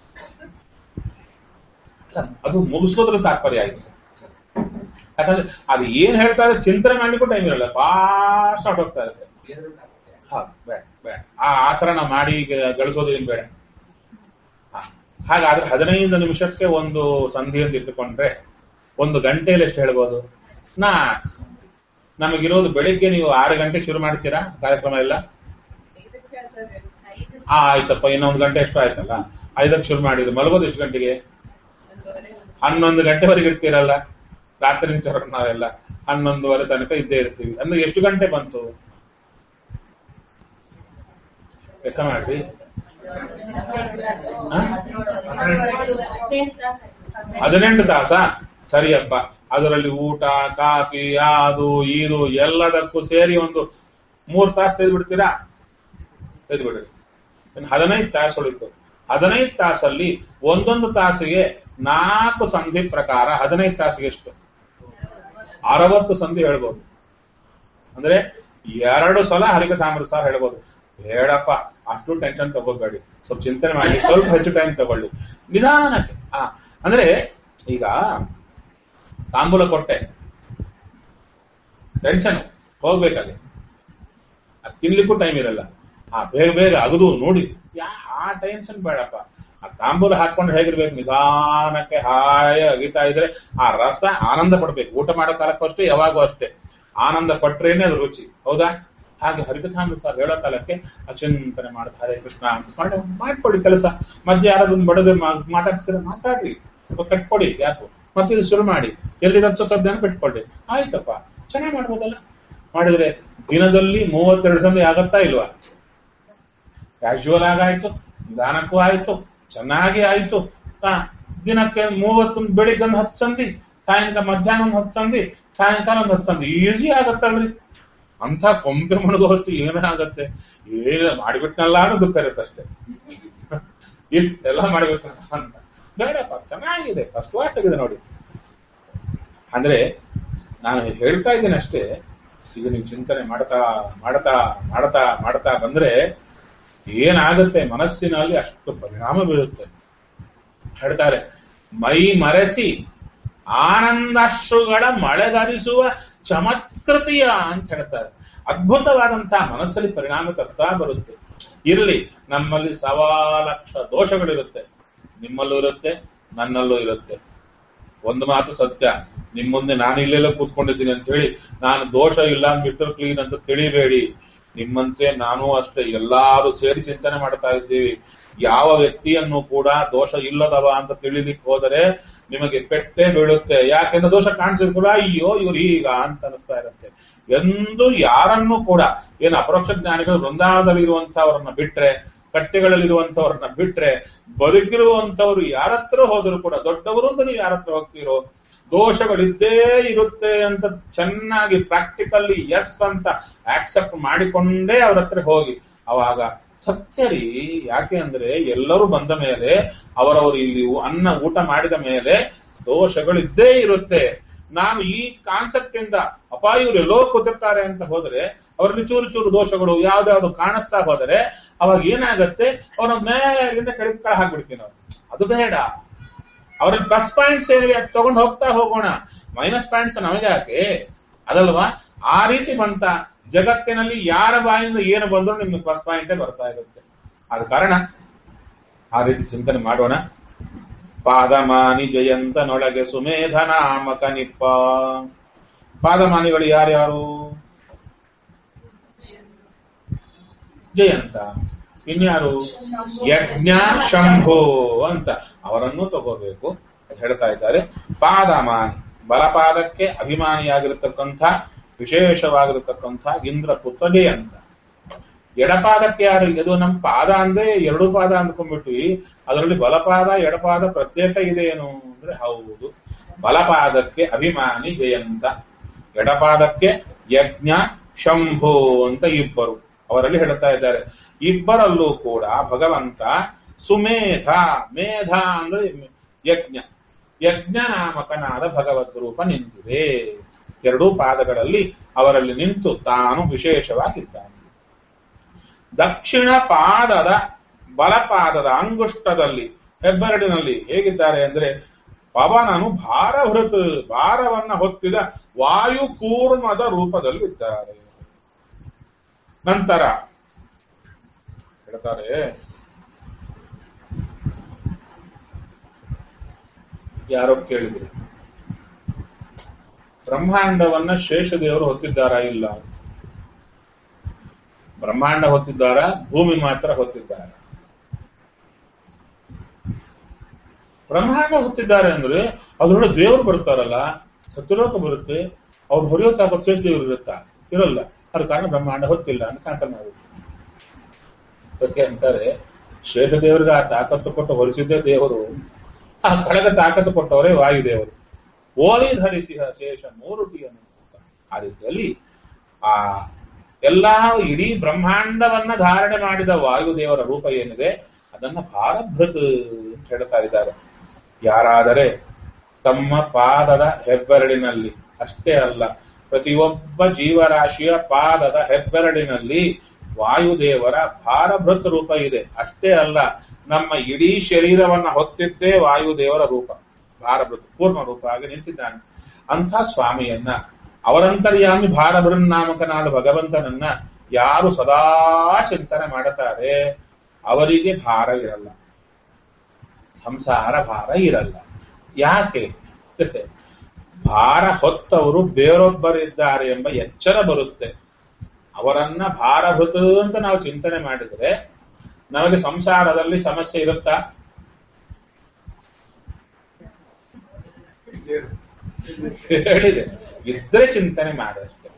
ಅದು ಮುಗಿಸೋದ್ರ ತಾತ್ಪರ್ಯ ಆಯ್ತು ಯಾಕಂದ್ರೆ ಅದು ಏನ್ ಹೇಳ್ತಾ ಇದೆ ಚಿಂತನೆ ಮಾಡ್ಲಿಕ್ಕೂ ಟೈಮ್ ಇರಲ್ಲ ಫಾಸ್ಟ್ ಆಗಿ ಹೋಗ್ತಾ ಇರುತ್ತೆ ಇದ್ರೂ ಸಾಕು. ಹಾ, ಬೇಡ ಬೇಡ ಆ ಆಚರಣ ಮಾಡಿ ಗ- ಗಳಿಸೋದು ಏನ್ ಬೇಡ ಹಾ, ಹಾಗಾದ್ರೆ ಹದಿನೈದು ನಿಮಿಷಕ್ಕೆ ಒಂದು ಸಂಧಿ ಅಂತ ಇಟ್ಟುಕೊಂಡ್ರೆ ಒಂದು ಗಂಟೆಯಲ್ಲಿ ಎಷ್ಟು ಹೇಳ್ಬೋದು ನಾ ನಮಗಿರೋದು ಬೆಳಿಗ್ಗೆ ನೀವು ಆರು ಗಂಟೆ ಶುರು ಮಾಡ್ತೀರಾ ಕಾರ್ಯಕ್ರಮ ಎಲ್ಲ ಇದಕ್ಕೆ ಹೇಳ್ತಾರೆ ಐದು ಆ ಆಯ್ತಪ್ಪ ಇನ್ನೊಂದು ಗಂಟೆ ಎಷ್ಟು ಆಯ್ತಲ್ಲ ಐದಕ್ಕೆ ಶುರು ಮಾಡಿದ್ರು ಮಲಗೋದು ಎಷ್ಟು ಗಂಟೆಗೆ ಒಂದೂವರೆ ಹನ್ನೊಂದು ಗಂಟೆವರೆಗೆ ಇರ್ತೀರಲ್ಲ ರಾತ್ರಿ ಚೊರ ನಾವೆಲ್ಲ ಹನ್ನೊಂದುವರೆ ತನಕ ಇದ್ದೇ ಇರ್ತೀವಿ ಅಂದ್ರೆ ಎಷ್ಟು ಗಂಟೆ ಬಂತು ಲೆಕ್ಕ ಮಾಡ್ರಿ ಹ? ಹದಿನೆಂಟು ತಾಸ ಸರಿಯಪ್ಪ ಅದರಲ್ಲಿ ಊಟ ಕಾಫಿ ಅದು ಇದು ಎಲ್ಲದಕ್ಕೂ ಸೇರಿ ಒಂದು ಮೂರು ತಾಸು ತೆಗೆದು ಬಿಡ್ತೀರಾ ತೆಗೆದು ಬಿಡ್ರಿ ಇನ್ನು ಹದಿನೈದು ತಾಸು ಉಳಿತು ಹದಿನೈದು ತಾಸಲ್ಲಿ ಒಂದೊಂದು ತಾಸಿಗೆ ನಾಲ್ಕು ಸಂಧಿ ಪ್ರಕಾರ ಹದಿನೈದು ತಾಸಿಗೆ ಎಷ್ಟು ಅರವತ್ತು ಸಂಧಿ ಹೇಳ್ಬೋದು ಅಂದ್ರೆ ಎರಡು ಸಲ ಹರಿಕ ಸಾಮರಸ್ಯ ಹೇಳ್ಬೋದು ಬೇಡಪ್ಪ ಅಷ್ಟು ಟೆನ್ಷನ್ ತಗೋಬೇಡಿ ಸ್ವಲ್ಪ ಚಿಂತನೆ ಮಾಡಿ ಸ್ವಲ್ಪ ಹೆಚ್ಚು ಟೈಮ್ ತಗೊಳ್ಳಿ ನಿಧಾನಕ್ಕೆ ಆ ಅಂದ್ರೆ ಈಗ ತಾಂಬೂಲ ಕೊಟ್ಟೆ ಟೆನ್ಷನ್ ಹೋಗ್ಬೇಕಲ್ಲಿ ಅದು ತಿನ್ಲಿಕ್ಕೂ ಟೈಮ್ ಇರಲ್ಲ ಆ ಬೇಗ ಬೇಗ ಅಗದು ನೋಡಿ ಯಾ ಆ ಟೆನ್ಷನ್ ಬೇಡಪ್ಪ ಆ ತಾಂಬೂಲ ಹಾಕೊಂಡು ಹೇಗಿರ್ಬೇಕು ನಿಧಾನಕ್ಕೆ ಹಾಯ ಅಗಿತಾ ಇದ್ರೆ ಆ ರಸ ಆನಂದ ಪಡ್ಬೇಕು ಊಟ ಮಾಡೋ ಕಾಲಕ್ಕೂ ಅಷ್ಟೇ ಯಾವಾಗೂ ಅಷ್ಟೇ ಆನಂದ ಪಟ್ರೇನೆ ಅದು ರುಚಿ ಹೌದಾ ಹಾಗೆ ಹರಿಕಥಾಮೃತ ಸರ್ ಹೇಳೋ ಕಾಲಕ್ಕೆ ಅಚಿಂತನೆ ಮಾಡ್ತಾ ಹರೇ ಕೃಷ್ಣ ಅಂತ ಮಾಡಿ ಮಾಡ್ಕೊಡಿ ಕೆಲಸ ಮಧ್ಯೆ ಯಾರಾದ್ರೂ ಬಡದು ಮಾತಾಡ್ತೀರ ಮಾತಾಡ್ರಿ ಸ್ವಲ್ಪ ಕಟ್ಕೊಡಿ ಯಾಕು ಮತ್ತೆ ಇದು ಶುರು ಮಾಡಿ ಎಲ್ಲಿರಂತ ಶಬ್ದನ ಕಟ್ಕೊಳ್ರಿ ಆಯ್ತಪ್ಪ ಚೆನ್ನಾಗಿ ಮಾಡ್ಬೋದಲ್ಲ ಮಾಡಿದ್ರೆ ದಿನದಲ್ಲಿ ಮೂವತ್ತೆರಡು ಸಂಧಿ ಆಗತ್ತಾ ಇಲ್ವಾ ಕ್ಯಾಶುವಲ್ ಆಗಾಯ್ತು ನಿಧಾನಕ್ಕೂ ಆಯ್ತು ಚೆನ್ನಾಗಿ ಆಯ್ತು ಹಾ ದಿನಕ್ಕೆ ಮೂವತ್ತು ಬೆಳಿಗ್ಗೆ ಒಂದು ಹತ್ತು ಸಂಧಿ ಸಾಯಂಕಾಲ ಮಧ್ಯಾಹ್ನ ಒಂದು ಹತ್ತು ಸಂಧಿ ಸಾಯಂಕಾಲ ಒಂದು ಹತ್ತು ಸಂಧಿ ಈಸಿ ಆಗತ್ತಲ್ರಿ ಅಂತ ಕೊಂಬೆ ಮುಳುಗೋ ಹೊತ್ತು ಏನಾಗತ್ತೆ ಏನು ಮಾಡಿಬಿಟ್ನಲ್ಲ ಅನ್ನೋ ದುಃಖ ಇರುತ್ತೆ ಅಷ್ಟೇ ಇಷ್ಟೆಲ್ಲ ಮಾಡ್ಬೇಕಲ್ಲ ಅಂತ ಬೇಡಪ್ಪ ಚೆನ್ನಾಗಿದೆ ಫಸ್ಟ್ ಕ್ಲಾಸ್ ಆಗಿದೆ ನೋಡಿ ಅಂದ್ರೆ ನಾನು ಹೇಳ್ತಾ ಇದ್ದೇನೆ ಅಷ್ಟೇ ಈಗ ನೀವು ಚಿಂತನೆ ಮಾಡ್ತಾ ಮಾಡ್ತಾ ಮಾಡ್ತಾ ಮಾಡ್ತಾ ಬಂದ್ರೆ ಏನಾಗುತ್ತೆ ಮನಸ್ಸಿನಲ್ಲಿ ಅಷ್ಟು ಪರಿಣಾಮ ಬೀರುತ್ತೆ ಹೇಳ್ತಾರೆ ಮೈ ಮರೆಸಿ ಆನಂದಾಶ್ರುಗಳ ಮಳೆಗರಿಸುವ ಚಮತ್ಕೃತಿಯ ಅಂತ ಹೇಳ್ತಾರೆ ಅದ್ಭುತವಾದಂತಹ ಮನಸ್ಸಲ್ಲಿ ಪರಿಣಾಮ ತರ್ತಾ ಬರುತ್ತೆ ಇರಲಿ ನಮ್ಮಲ್ಲಿ ಸವಾ ಲಕ್ಷ ದೋಷಗಳಿರುತ್ತೆ ನಿಮ್ಮಲ್ಲೂ ಇರುತ್ತೆ ನನ್ನಲ್ಲೂ ಇರುತ್ತೆ ಒಂದು ಮಾತು ಸತ್ಯ ನಿಮ್ ಮುಂದೆ ನಾನು ಇಲ್ಲೆಲ್ಲ ಕೂತ್ಕೊಂಡಿದ್ದೀನಿ ಅಂತ ಹೇಳಿ ನಾನು ದೋಷ ಇಲ್ಲ ಮಿಸ್ಟರ್ ಕ್ಲೀನ್ ಅಂತ ತಿಳಿಬೇಡಿ ನಿಮ್ಮಂತೆ ನಾನು ಅಷ್ಟೇ ಎಲ್ಲಾರು ಸೇರಿ ಚಿಂತನೆ ಮಾಡ್ತಾ ಇದ್ದೀವಿ ಯಾವ ವ್ಯಕ್ತಿಯನ್ನು ಕೂಡ ದೋಷ ಇಲ್ಲದವ ಅಂತ ತಿಳಿಲಿಕ್ಕೆ ಹೋದರೆ ನಿಮಗೆ ಪೆಟ್ಟೆ ಬೀಳುತ್ತೆ ಯಾಕೆಂದ್ರೆ ದೋಷ ಕಾಣಿಸಿದ್ರು ಕೂಡ ಅಯ್ಯೋ ಇವ್ರು ಈಗ ಅಂತ ಅನಿಸ್ತಾ ಇರುತ್ತೆ ಎಂದು ಯಾರನ್ನೂ ಕೂಡ ಏನು ಅಪರೋಕ್ಷ ಜ್ಞಾನಿಗಳು ವೃಂದಾವನದಲ್ಲಿ ಇರುವಂತಹವ್ರನ್ನ ಬಿಟ್ರೆ ಕಟ್ಟೆಗಳಲ್ಲಿರುವಂತವ್ರನ್ನ ಬಿಟ್ರೆ ಬದುಕಿರುವಂತವ್ರು ಯಾರತ್ರ ಹೋದ್ರು ಕೂಡ ದೊಡ್ಡವರು ಅಂತ ನೀವು ಯಾರತ್ರ ಹೋಗ್ತೀರೋ ದೋಷಗಳಿದ್ದೇ ಇರುತ್ತೆ ಅಂತ ಚೆನ್ನಾಗಿ ಪ್ರಾಕ್ಟಿಕಲ್ಲಿ ಎಸ್ ಅಂತ ಆಕ್ಸೆಪ್ಟ್ ಮಾಡಿಕೊಂಡೇ ಅವ್ರ ಹತ್ರ ಹೋಗಿ ಅವಾಗ ಸತ್ಯ ರೀ ಯಾಕೆ ಅಂದ್ರೆ ಎಲ್ಲರೂ ಬಂದ ಮೇಲೆ ಅವರವರು ಇಲ್ಲಿ ಅನ್ನ ಊಟ ಮಾಡಿದ ಮೇಲೆ ದೋಷಗಳಿದ್ದೇ ಇರುತ್ತೆ ನಾನು ಈ ಕಾನ್ಸೆಪ್ಟ್ ಇಂದ ಅಪ್ಪ ಇವ್ರು ಎಲ್ಲೋ ಕೂತಿರ್ತಾರೆ ಅಂತ ಹೋದ್ರೆ ಅವರಲ್ಲಿ ಚೂರು ಚೂರು ದೋಷಗಳು ಯಾವ್ದಾವ್ದು ಕಾಣಿಸ್ತಾ ಹೋದರೆ ಅವಾಗ ಏನಾಗತ್ತೆ ಅವರ ಮೇಲಿಂದ ಕೆಳಗೆ ಕಳ ಹಾಕ್ಬಿಡ್ತೀವಿ ನಾವು ಅದು ಬೇಡ ಅವ್ರಿಗೆ ಪ್ಲಸ್ ಪಾಯಿಂಟ್ಸ್ ಏನಿದೆ ಅದು ತಗೊಂಡು ಹೋಗ್ತಾ ಹೋಗೋಣ ಮೈನಸ್ ಪಾಯಿಂಟ್ಸ್ ನಮಗೆ ಯಾಕೆ ಅದಲ್ವಾ ಆ ರೀತಿ ಬಂತ ಜಗತ್ತಿನಲ್ಲಿ ಯಾರ ಬಾಯಿಂದ ಏನು ಬಂದರೂ ನಿಮ್ಗೆ ಪ್ಲಸ್ ಪಾಯಿಂಟೇ ಬರ್ತಾ ಇರುತ್ತೆ ಆದ ಕಾರಣ ಆ ರೀತಿ ಚಿಂತನೆ ಮಾಡೋಣ ಪಾದಮಾನಿ ಜಯಂತನೊಳಗೆ ಸುಮೇಧ ನಾಮಕ ನಿಪ್ಪ ಪಾದಮಾನಿಗಳು ಯಾರ್ಯಾರು ಜಯಂತ ಇನ್ಯಾರು ಯಜ್ಞ ಶಂಭೋ ಅಂತ ಅವರನ್ನು ತಗೋಬೇಕು ಅಂತ ಹೇಳ್ತಾ ಇದ್ದಾರೆ ಪಾದಮಾನಿ ಬಲಪಾದಕ್ಕೆ ಅಭಿಮಾನಿಯಾಗಿರತಕ್ಕಂಥ ವಿಶೇಷವಾಗಿರತಕ್ಕಂಥ ಇಂದ್ರ ಪುತ್ರ ಜಯಂತ ಎಡಪಾದಕ್ಕೆ ಯಾರು ಇದು ನಮ್ಮ ಪಾದ ಅಂದ್ರೆ ಎರಡು ಪಾದ ಅಂದ್ಕೊಂಡ್ಬಿಟ್ವಿ ಅದರಲ್ಲಿ ಬಲಪಾದ ಎಡಪಾದ ಪ್ರತ್ಯೇಕ ಇದೆ ಏನು ಅಂದ್ರೆ ಹೌದು ಬಲಪಾದಕ್ಕೆ ಅಭಿಮಾನಿ ಜಯಂತ ಎಡಪಾದಕ್ಕೆ ಯಜ್ಞ ಶಂಭು ಅಂತ ಇಬ್ಬರು ಅವರಲ್ಲಿ ಹೇಳ್ತಾ ಇದ್ದಾರೆ ಇಬ್ಬರಲ್ಲೂ ಕೂಡ ಭಗವಂತ ಸುಮೇಧ ಮೇಧ ಅಂದ್ರೆ ಯಜ್ಞ ಯಜ್ಞ ನಾಮಕನಾದ ಭಗವದ್ ರೂಪ ನಿಂತಿದೆ ಎರಡೂ ಪಾದಗಳಲ್ಲಿ ಅವರಲ್ಲಿ ನಿಂತು ತಾನು ವಿಶೇಷವಾಗಿದ್ದಾನೆ ದಕ್ಷಿಣ ಪಾದದ ಬಲಪಾದದ ಅಂಗುಷ್ಟದಲ್ಲಿ ಹೆಬ್ಬೆರಡಿನಲ್ಲಿ ಹೇಗಿದ್ದಾರೆ ಅಂದ್ರೆ ಪವನನು ಭಾರಭೃತ್ ಭಾರವನ್ನ ಹೊತ್ತಿದ ವಾಯು ಕೂರ್ಮದ ರೂಪದಲ್ಲಿದ್ದಾರೆ ನಂತರ ಹೇಳ್ತಾರೆ ಯಾರೋ ಕೇಳಿದ್ರು ಬ್ರಹ್ಮಾಂಡವನ್ನ ಶೇಷದೇವರು ಹೊತ್ತಿದ್ದಾರಾ ಇಲ್ಲ ಬ್ರಹ್ಮಾಂಡ ಹೊತ್ತಿದ್ದಾರ ಭೂಮಿ ಮಾತ್ರ ಹೊತ್ತಿದ್ದಾರೆ ಬ್ರಹ್ಮಾಂಡ ಹೊತ್ತಿದ್ದಾರೆ ಅಂದ್ರೆ ಅದ್ರೊಳಗೆ ದೇವರು ಬರ್ತಾರಲ್ಲ ಸತ್ಯಲೋಕ ಬರುತ್ತೆ ಅವ್ರು ಹೊರೆಯೋ ತಾಕತ್ ಶೇಷ ದೇವರು ಇರುತ್ತಾ ಇರಲ್ಲ ಅದ ಕಾರಣ ಬ್ರಹ್ಮಾಂಡ ಹೊತ್ತಿಲ್ಲ ಅಂತ ಕಾಂತ ನಾವು ಅದಕ್ಕೆ ಅಂತಾರೆ ಶೇಷದೇವರಿಗೆ ಆ ತಾಕತ್ತು ಕೊಟ್ಟು ಹೊರಿಸಿದ್ದೇ ದೇವರು ಆ ಕಳೆದ ತಾಕತ್ತು ಕೊಟ್ಟವರೇ ವಾಯುದೇವರು ಓಲಿ ಧರಿಸಿದ ಶೇಷ ಮೂರುಟಿಯನ್ನು ಆ ರೀತಿಯಲ್ಲಿ ಆ ಎಲ್ಲಾ ಇಡೀ ಬ್ರಹ್ಮಾಂಡವನ್ನ ಧಾರಣೆ ಮಾಡಿದ ವಾಯುದೇವರ ರೂಪ ಏನಿದೆ ಅದನ್ನ ಭಾರಭೃತ್ ಅಂತ ಹೇಳ್ತಾ ಇದ್ದಾರೆ ಯಾರಾದರೆ ತಮ್ಮ ಪಾದದ ಹೆಬ್ಬೆರಳಿನಲ್ಲಿ ಅಷ್ಟೇ ಅಲ್ಲ ಪ್ರತಿಯೊಬ್ಬ ಜೀವರಾಶಿಯ ಪಾದದ ಹೆಬ್ಬೆರಳಿನಲ್ಲಿ ವಾಯುದೇವರ ಭಾರಭೃತ್ ರೂಪ ಇದೆ ಅಷ್ಟೇ ಅಲ್ಲ ನಮ್ಮ ಇಡೀ ಶರೀರವನ್ನ ಹೊತ್ತಿದ್ದೇ ವಾಯುದೇವರ ರೂಪ ಭಾರಭೃತ್ ಪೂರ್ಣ ರೂಪ ಆಗಿ ನಿಂತಿದ್ದಾನೆ ಅಂಥ ಸ್ವಾಮಿಯನ್ನ ಅವರಂತರ್ಯಾಮಿ ಭಾರಭೃನ್ನಾಮಕನಾದ ಭಗವಂತನನ್ನ ಯಾರು ಸದಾ ಚಿಂತನೆ ಮಾಡುತ್ತಾರೆ ಅವರಿಗೆ ಭಾರ ಇರಲ್ಲ ಸಂಸಾರ ಭಾರ ಇರಲ್ಲ ಯಾಕೆ ಭಾರ ಹೊತ್ತವರು ಬೇರೊಬ್ಬರಿದ್ದಾರೆ ಎಂಬ ಎಚ್ಚರ ಬರುತ್ತೆ ಅವರನ್ನ ಭಾರಭೃತ ಅಂತ ನಾವು ಚಿಂತನೆ ಮಾಡಿದ್ರೆ ನಮಗೆ ಸಂಸಾರದಲ್ಲಿ ಸಮಸ್ಯೆ ಇರುತ್ತಾ ಹೇಳಿದೆ ಇದ್ರೆ ಚಿಂತನೆ ಮಾಡಿ ಅಷ್ಟೇ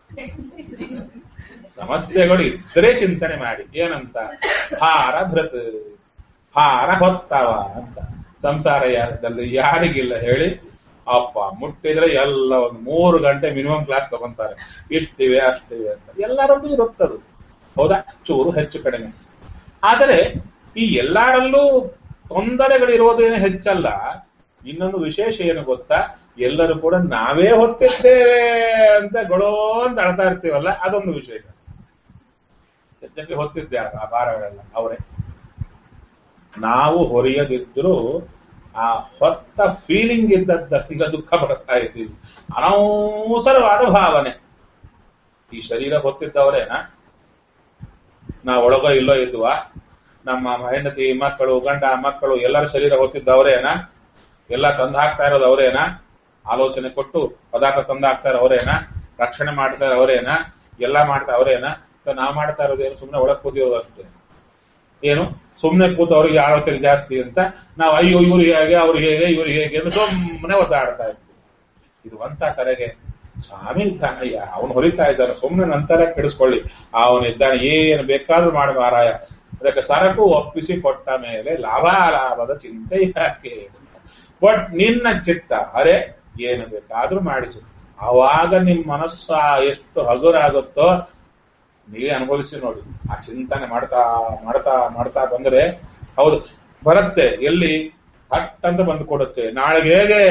ಸಮಸ್ಯೆಗಳು ಇದ್ರೆ ಚಿಂತನೆ ಮಾಡಿ ಏನಂತ ಭಾರ ಭೃತ್ ಭಾರ ಹೊತ್ತವ ಅಂತ ಸಂಸಾರ ಯಾರದಲ್ಲಿ ಯಾರಿಗಿಲ್ಲ ಹೇಳಿ ಅಪ್ಪ ಮುಟ್ಟಿದ್ರೆ ಎಲ್ಲ ಒಂದು ಮೂರು ಗಂಟೆ ಮಿನಿಮಮ್ ಕ್ಲಾಸ್ ತಗೊಂತಾರೆ ಇಷ್ಟಿವೆ ಅಷ್ಟಿವೆ ಅಂತ ಎಲ್ಲರಲ್ಲೂ ಇರುತ್ತದು ಹೌದಾ ಚೂರು ಹೆಚ್ಚು ಕಡಿಮೆ ಆದರೆ ಈ ಎಲ್ಲರಲ್ಲೂ ತೊಂದರೆಗಳಿರೋದೇನು ಹೆಚ್ಚಲ್ಲ ಇನ್ನೊಂದು ವಿಶೇಷ ಏನು ಗೊತ್ತಾ ಎಲ್ಲರೂ ಕೂಡ ನಾವೇ ಹೊತ್ತಿದ್ದೇವೆ ಅಂತ ಗೊಳೋ ಅಂತ ಅಳ್ತಾ ಇರ್ತೀವಲ್ಲ ಅದೊಂದು ವಿಶೇಷ ಯಜ್ಞಕ್ಕೆ ಹೊತ್ತಿದ್ದಾರೆ ಆ ಭಾರಗಳೆಲ್ಲ ಅವರೇ ನಾವು ಹೊರೆಯದಿದ್ರೂ ಆ ಹೊತ್ತ ಫೀಲಿಂಗ್ ಇದ್ದದ್ದೀಗ ದುಃಖ ಪಡ್ತಾ ಇದ್ದೀವಿ ಅನವಸರವಾದ ಭಾವನೆ ಈ ಶರೀರ ಹೊತ್ತಿದ್ದವರೇನಾ ನಾವು ಒಳಗೋ ಇಲ್ಲೋ ಇದ್ವ ನಮ್ಮ ಹೆಂಡತಿ ಮಕ್ಕಳು ಗಂಡ ಮಕ್ಕಳು ಎಲ್ಲರ ಶರೀರ ಹೊತ್ತಿದ್ದವರೇನಾ ಎಲ್ಲ ತಂದು ಹಾಕ್ತಾ ಇರೋದು ಅವರೇನಾ ಆಲೋಚನೆ ಕೊಟ್ಟು ಪದಾರ್ಥ ತಂದು ಹಾಕ್ತಾ ಇರೋ ಅವರೇನಾ ರಕ್ಷಣೆ ಮಾಡ್ತಾ ಇರೋ ಅವರೇನಾ ಎಲ್ಲ ಮಾಡ್ತಾ ಅವರೇನಾ ನಾವು ಮಾಡ್ತಾ ಇರೋದೇನು ಸುಮ್ಮನೆ ಒಳಗೆ ಕೂತಿರೋದು ಅಷ್ಟೇ ಏನು ಸುಮ್ಮನೆ ಕೂತು ಅವ್ರಿಗೆ ಆಲೋಚನೆ ಜಾಸ್ತಿ ಅಂತ ನಾವು ಅಯ್ಯೋ ಇವ್ರು ಹೇಗೆ ಅವ್ರು ಹೇಗೆ ಇವ್ರು ಹೇಗೆ ಅಂತ ಸುಮ್ಮನೆ ಒದ್ದಾಡ್ತಾ ಇರ್ತೀವಿ ಇದು ಅಂತ ಕರೆಗೆ ಸ್ವಾಮಿ ಇದ್ದಾನಯ್ಯ ಅವನು ಹೊರಿತಾ ಇದ್ದಾನೆ ಸುಮ್ಮನೆ ನಂತರ ಕೆಡಿಸ್ಕೊಳ್ಳಿ ಅವನಿದ್ದಾನೆ ಏನು ಬೇಕಾದ್ರೂ ಮಾಡಿ ಮಾರಾಯ ಅದಕ್ಕೆ ಸರಕು ಒಪ್ಪಿಸಿ ಕೊಟ್ಟ ಮೇಲೆ ಲಾಭಾಲಾಭದ ಚಿಂತೆ ಯಾಕೆ ಬಟ್ ನಿನ್ನ ಚಿತ್ತ ಅರೆ ಏನು ಬೇಕಾದ್ರೂ ಮಾಡಿಸು ಆವಾಗ ನಿಮ್ಮ ಮನಸ್ಸು ಎಷ್ಟು ಹಗುರಾಗುತ್ತೋ ನೀವೇ ಅನುಭವಿಸಿ ನೋಡಿ ಆ ಚಿಂತನೆ ಮಾಡ್ತಾ ಮಾಡ್ತಾ ಮಾಡ್ತಾ ಬಂದ್ರೆ ಹೌದು ಬರುತ್ತೆ ಎಲ್ಲಿ ಹಟ್ ಅಂತ ಬಂದು ಕೊಡುತ್ತೆ ನಾಳೆಗೆ ಹೇಗೆ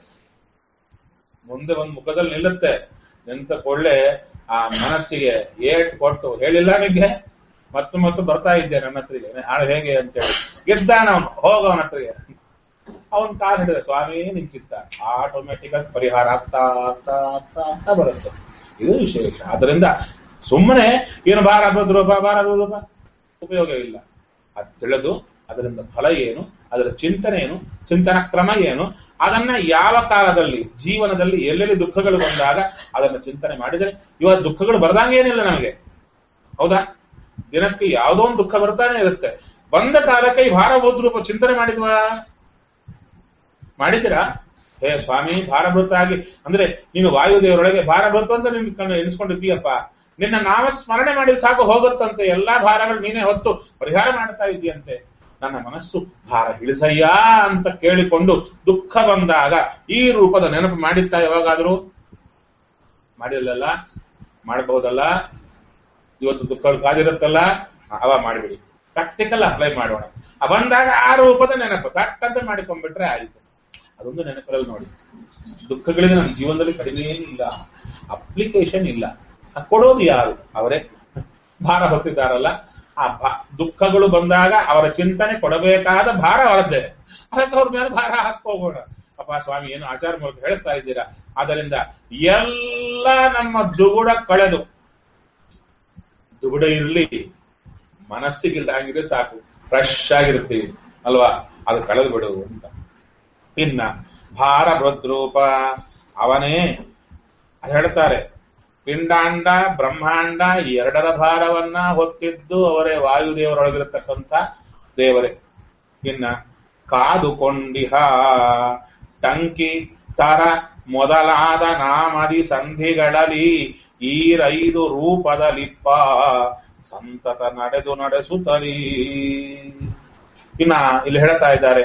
ಮುಂದೆ ಒಂದು ಮುಖದಲ್ಲಿ ನಿಲ್ಲುತ್ತೆ ನಿಂತ ಕೊಳ್ಳೆ ಆ ಮನಸ್ಸಿಗೆ ಏಟ್ ಕೊಟ್ಟು ಹೇಳಿಲ್ಲ ನಿಮಗೆ ಮತ್ತು ಮತ್ತು ಬರ್ತಾ ಇದ್ದೆ ನನ್ನ ಹತ್ರಿಗೆ ನಾಳೆ ಹೇಗೆ ಅಂತೇಳಿ ಗೆದ್ದಾನ ಅವನು ಹೋಗವನ ಹತ್ರಿಗೆ ಅವನ್ ಕಾಲ್ ಹಿಡಿದ ಸ್ವಾಮಿ ನಿನ್ ಚಿತ್ತ ಆಟೋಮೆಟಿಕ್ ಆಗಿ ಪರಿಹಾರ ಆಗ್ತಾ ಆಗ್ತಾ ಆಗ್ತಾ ಆಗ್ತಾ ಬರುತ್ತೆ ಇದು ವಿಶೇಷ ಆದ್ರಿಂದ ಸುಮ್ಮನೆ ಏನು ಭಾರ ರೂಪ ಭಾರ ರೂಪ ಉಪಯೋಗ ಇಲ್ಲ ಅದು ತಿಳಿದು ಅದರಿಂದ ಫಲ ಏನು ಅದರ ಚಿಂತನೆ ಏನು ಚಿಂತನ ಕ್ರಮ ಏನು ಅದನ್ನ ಯಾವ ಕಾಲದಲ್ಲಿ ಜೀವನದಲ್ಲಿ ಎಲ್ಲೆಲ್ಲಿ ದುಃಖಗಳು ಬಂದಾಗ ಅದನ್ನು ಚಿಂತನೆ ಮಾಡಿದರೆ ಇವಾಗ ದುಃಖಗಳು ಬರ್ದಂಗೇನಿಲ್ಲ ನಮಗೆ ಹೌದಾ ದಿನಕ್ಕೆ ಯಾವುದೋ ಒಂದು ದುಃಖ ಬರ್ತಾನೆ ಇರುತ್ತೆ ಬಂದ ಕಾಲಕ್ಕೆ ಈ ಭಾರ ರೂಪ ಚಿಂತನೆ ಮಾಡಿದ್ವಾ ಮಾಡಿದ್ದೀರಾ ಹೇ ಸ್ವಾಮಿ ಭಾರಭೃತ ಆಗಿ ಅಂದ್ರೆ ನೀನು ವಾಯುದೇವರೊಳಗೆ ಭಾರಭೃತ ಅಂತ ನಿನ್ ಕಣ್ಣು ಎನಿಸ್ಕೊಂಡಿದ್ದೀಯಪ್ಪ ನಿನ್ನ ನಾಮ ಸ್ಮರಣೆ ಮಾಡಿದ ಸಾಕು ಹೋಗುತ್ತಂತೆ ಎಲ್ಲಾ ಭಾರಗಳು ನೀನೇ ಹೊತ್ತು ಪರಿಹಾರ ಮಾಡ್ತಾ ಇದೆಯಂತೆ ನನ್ನ ಮನಸ್ಸು ಭಾರ ಇಳಿಸಯ್ಯ ಅಂತ ಕೇಳಿಕೊಂಡು ದುಃಖ ಬಂದಾಗ ಈ ರೂಪದ ನೆನಪು ಮಾಡಿತ್ತಾ ಯಾವಾಗಾದ್ರೂ ಮಾಡಿಲ್ಲಲ್ಲ ಮಾಡಬಹುದಲ್ಲ ಇವತ್ತು ದುಃಖಗಳು ಕಾದಿರುತ್ತಲ್ಲ ಅವ ಮಾಡಿಬಿಡಿ ಪ್ರಾಕ್ಟಿಕಲ್ ಅಪ್ಲೈ ಮಾಡೋಣ ಆ ಬಂದಾಗ ಆ ರೂಪದ ನೆನಪು ಕಟ್ಟಂತೆ ಮಾಡಿಕೊಂಡ್ಬಿಟ್ರೆ ಆಯಿತು ಅದೊಂದು ನೆನಪರಲ್ಲಿ ನೋಡಿ ದುಃಖಗಳಿಗೆ ನನ್ನ ಜೀವನದಲ್ಲಿ ಕಡಿಮೆ ಇಲ್ಲ ಅಪ್ಲಿಕೇಶನ್ ಇಲ್ಲ ಆ ಕೊಡೋದು ಯಾರು ಅವರೇ ಭಾರ ಹೊತ್ತಿದ್ದಾರಲ್ಲ ಆ ಭಾ- ದುಃಖಗಳು ಬಂದಾಗ ಅವರ ಚಿಂತನೆ ಕೊಡಬೇಕಾದ ಭಾರ ಅವರದ್ದೇ ಅದಕ್ಕೆ ಅವ್ರ ಮೇಲೆ ಭಾರ ಹಾಕೋಗೋಣ ಅಪ್ಪ ಸ್ವಾಮಿ ಏನು ಆಚಾರ ಮೂಲಕ ಹೇಳ್ತಾ ಇದ್ದೀರಾ ಆದ್ದರಿಂದ ಎಲ್ಲ ನಮ್ಮ ದುಗುಡ ಕಳೆದು ದುಗುಡ ಇರಲಿ ಮನಸ್ಸಿಗಿಲ್ದಾಗಿದೆ ಸಾಕು ಫ್ರೆಶ್ ಆಗಿರ್ತೀವಿ ಅಲ್ವಾ ಅದು ಕಳೆದು ಬಿಡು ಅಂತ ಇನ್ನ ಭಾರ ಭದ್ರೂಪ ಅವನೇ ಹೇಳ್ತಾರೆ ಪಿಂಡಾಂಡ ಬ್ರಹ್ಮಾಂಡ ಈ ಎರಡರ ಭಾರವನ್ನ ಹೊತ್ತಿದ್ದು ಅವರೇ ವಾಯುದೇವರೊಳಗಿರತಕ್ಕಂಥ ದೇವರೇ ಇನ್ನ ಕಾದುಕೊಂಡಿಹ ಟಂಕಿ ತರ ಮೊದಲಾದ ನಾಮದಿ ಸಂಧಿಗಳಲ್ಲಿ ಈರೈದು ರೂಪದಲಿಪ್ಪ ಸಂತತ ನಡೆದು ನಡೆಸುತ್ತಲೀ ಇನ್ನ ಇಲ್ಲಿ ಹೇಳ್ತಾ ಇದ್ದಾರೆ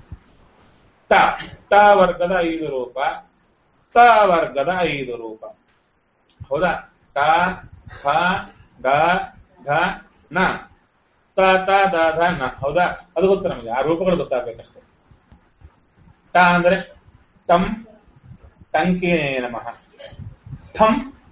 ಟ ಟ ವರ್ಗದ ಐದು ರೂಪ ತ ವರ್ಗದ ಐದು ರೂಪ ಹೌದಾ ಟ ಥ ಡ ಢ ನ ತ ತ ದ ಧ ನ ಹೌದಾ ಅದು ಗೊತ್ತು ನಮಗೆ ಆ ರೂಪಗಳು ಗೊತ್ತಾಗಬೇಕಷ್ಟೇ ಟ ಅಂದ್ರೆ ಟಂ ಟಂಕಿನೇ ನಮಃ ಠಂ